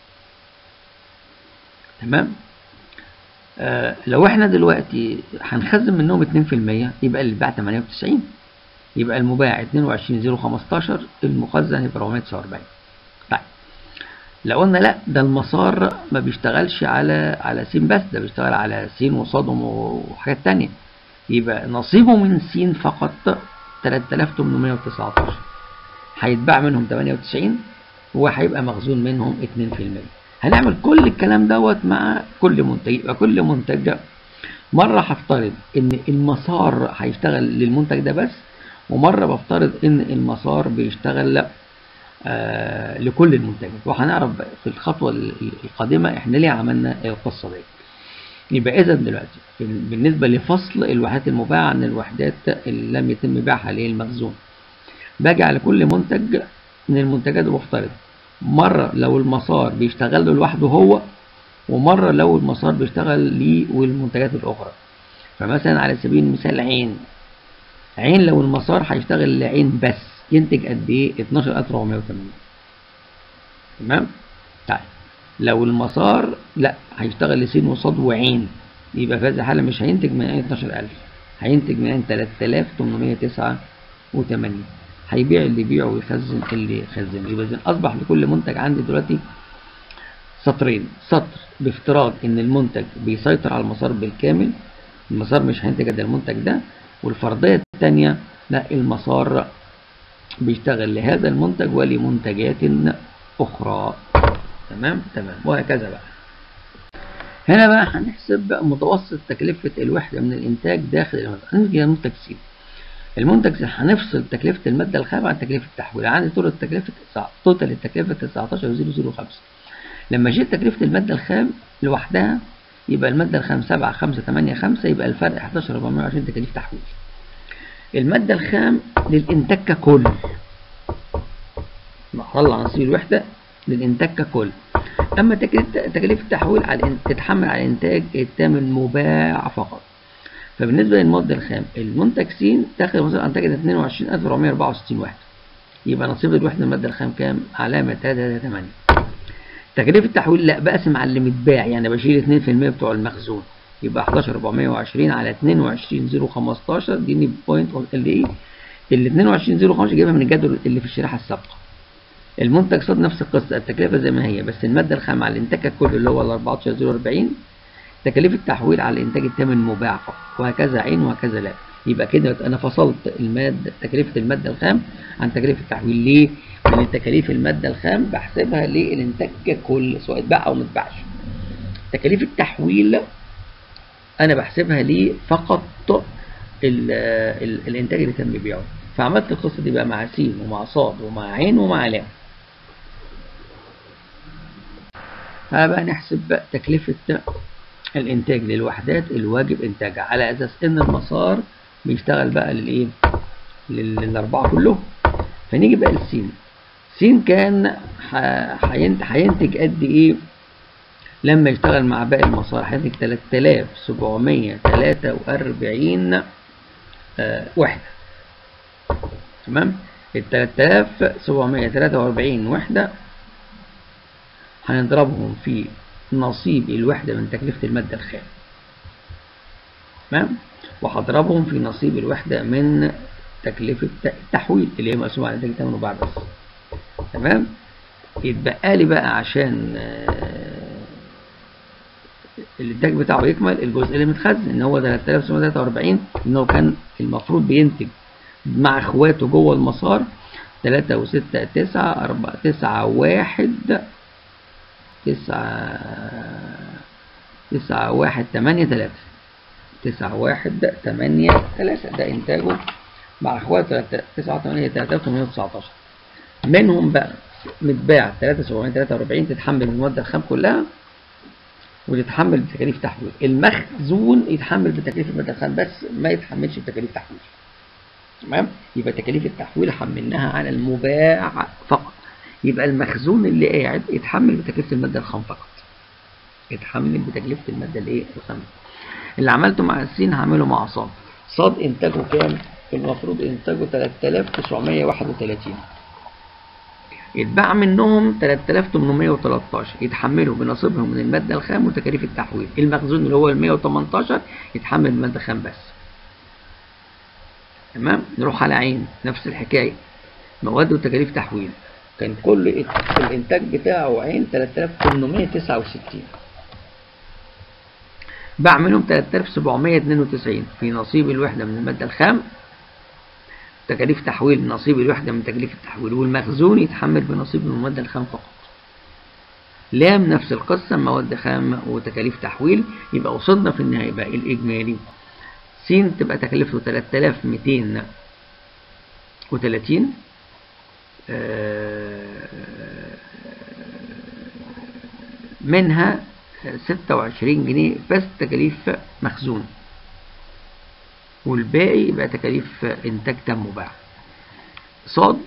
A: تمام آه لو احنا دلوقتي هنخزن منهم 2% يبقى اللي اتباع 98 يبقى المباع 22015 المخزن يبقى 449 طيب لو قلنا لا ده المسار ما بيشتغلش على على س بس ده بيشتغل على س وصاد وحاجات تانية يبقى نصيبه من س فقط 3819 هيتباع منهم 98 وهيبقى مخزون منهم 2% هنعمل كل الكلام دوت مع كل منتج يبقى كل منتج مرة هفترض ان المسار هيشتغل للمنتج ده بس ومرة بفترض ان المسار بيشتغل آه لكل المنتجات وهنعرف في الخطوة القادمة احنا ليه عملنا القصة دي يبقى اذا دلوقتي بالنسبة لفصل الوحدات المباعة عن الوحدات اللي لم يتم بيعها اللي هي المخزون باجي على كل منتج من المنتجات وبفترض مرة لو المسار بيشتغل له لوحده هو ومرة لو المسار بيشتغل ليه والمنتجات الأخرى فمثلا على سبيل المثال عين عين لو المسار هيشتغل لعين بس ينتج قد ايه 12480 تمام طيب لو المسار لا هيشتغل لسين وصاد وعين يبقى في هذه الحالة مش هينتج من عين 12000 هينتج من عين 3889 هيبيع اللي يبيعه ويخزن اللي يخزنه يبقى اذا اصبح لكل منتج عندي دلوقتي سطرين سطر بافتراض ان المنتج بيسيطر على المسار بالكامل المسار مش هينتج قد المنتج ده والفرضية الثانية لا المسار بيشتغل لهذا المنتج ولمنتجات أخرى تمام تمام وهكذا بقى هنا بقى هنحسب متوسط تكلفة الوحدة من الإنتاج داخل المنتج هنيجي لمنتج سي المنتج سي هنفصل تكلفة المادة الخام عن تكلفة التحويل عندي طول التكلفة توتال التكلفة 19.005 لما جيت تكلفة المادة الخام لوحدها يبقى المادة الخام 7 5 8 5 يبقى الفرق 11 420 تكاليف تحويل المادة الخام للإنتاج ككل طلع نصيب الوحدة للإنتاج ككل أما تكاليف التحويل على تتحمل على الإنتاج التام المباع فقط فبالنسبة للمادة الخام المنتج س داخل المصدر أنتجت 22464 وحدة يبقى نصيب الوحدة المادة الخام كام؟ علامة 338 تكاليف التحويل لا بقسم على اللي متباع يعني بشيل 2% بتوع المخزون يبقى 11420 على 22015 دي البوينت اللي ايه ال 22005 جايبها من الجدول اللي في الشريحه السابقه المنتج صاد نفس القصه التكلفه زي ما هي بس الماده الخام على الانتاج الكلي اللي هو ال 14040 تكاليف التحويل على الانتاج التام المباع فقط وهكذا عين وهكذا لا يبقى كده انا فصلت الماده تكلفه الماده الخام عن تكلفه التحويل ليه؟ لان تكاليف الماده الخام بحسبها للانتاج ككل سواء اتباع او ما اتباعش تكاليف التحويل انا بحسبها ليه فقط ال ال الانتاج اللي تم بيعه فعملت القصه دي بقى مع س ومع صاد ومع عين ومع لام فبقى نحسب بقى تكلفه الانتاج للوحدات الواجب انتاجها على اساس ان المسار بيشتغل بقى للايه للاربعه كلهم فنيجي بقى للسين سين كان هينتج قد ايه لما يشتغل مع باقي المسار هينتج 3743 آه وحدة تمام ال 3743 وحدة هنضربهم في نصيب الوحدة من تكلفة المادة الخام تمام وهضربهم في نصيب الوحدة من تكلفة التحويل اللي هي مقسومة على نتيجة تمن بعد بس تمام يتبقى لي بقى عشان آه الانتاج بتاعه يكمل الجزء اللي متخزن ان هو 3743 ان هو كان المفروض بينتج مع اخواته جوه المسار 3 و6 9 4 9 1 9 9 1 8 3 تسعة واحد تمانية تلاتة ده إنتاجه مع إخواته تسعة تمانية تلاتة وتمانية وتسعتاشر منهم بقى متباع تلاتة سبعمية تلاتة وأربعين تتحمل المادة الخام كلها وتتحمل بتكاليف تحويل المخزون يتحمل بتكاليف المادة الخام بس ما يتحملش بتكاليف تحويل تمام يبقى تكاليف التحويل حملناها على المباع فقط يبقى المخزون اللي قاعد يتحمل بتكلفة المادة الخام فقط يتحمل بتكلفة المادة الايه الخام اللي عملته مع السين هعمله مع صاد صاد انتاجه كام المفروض انتاجه 3931 يتباع منهم 3813 يتحملوا بنصيبهم من المادة الخام وتكاليف التحويل المخزون اللي هو ال 118 يتحمل المادة الخام بس تمام نروح على عين نفس الحكاية مواد وتكاليف تحويل كان كل الانتاج بتاعه عين 3869 باع منهم 3792 في نصيب الوحدة من المادة الخام تكاليف تحويل نصيب الوحدة من تكاليف التحويل والمخزون يتحمل بنصيب من المادة الخام فقط لام نفس القصة مواد خام وتكاليف تحويل يبقى وصلنا في النهاية بقى الإجمالي س تبقى تكلفته 3230 منها 26 جنيه بس تكاليف مخزون والباقي يبقى تكاليف إنتاج تم وباع صاد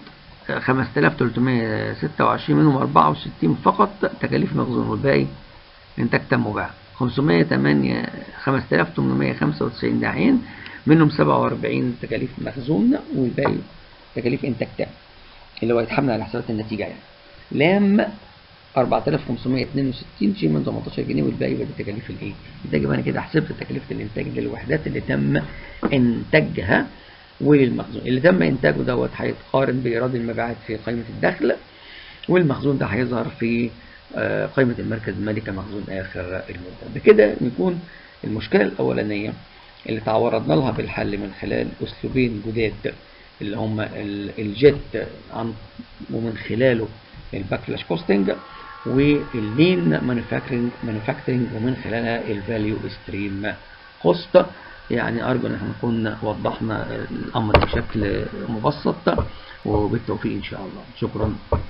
A: 5326 منهم 64 فقط تكاليف مخزون والباقي إنتاج تم وباع 508 5895 ده عين منهم 47 تكاليف مخزون والباقي تكاليف إنتاج تام اللي هو يتحمل على حسابات النتيجة يعني لام 4562 شيء من 18 جنيه والباقي يبقى تكاليف الايه؟ يبقى يبقى انا كده حسبت تكلفة الانتاج للوحدات اللي تم انتاجها وللمخزون اللي تم انتاجه دوت هيتقارن بايراد المبيعات في قائمة الدخل والمخزون ده هيظهر في قائمة المركز المالي كمخزون آخر المدة بكده نكون المشكلة الأولانية اللي تعرضنا لها بالحل من خلال أسلوبين جداد اللي هم الجيت عن ومن خلاله الباك فلاش كوستنج واللين مانيفاكتشرنج مانيفاكتشرنج ومن خلالها الفاليو ستريم كوست يعني ارجو ان احنا نكون وضحنا الامر بشكل مبسط وبالتوفيق ان شاء الله شكرا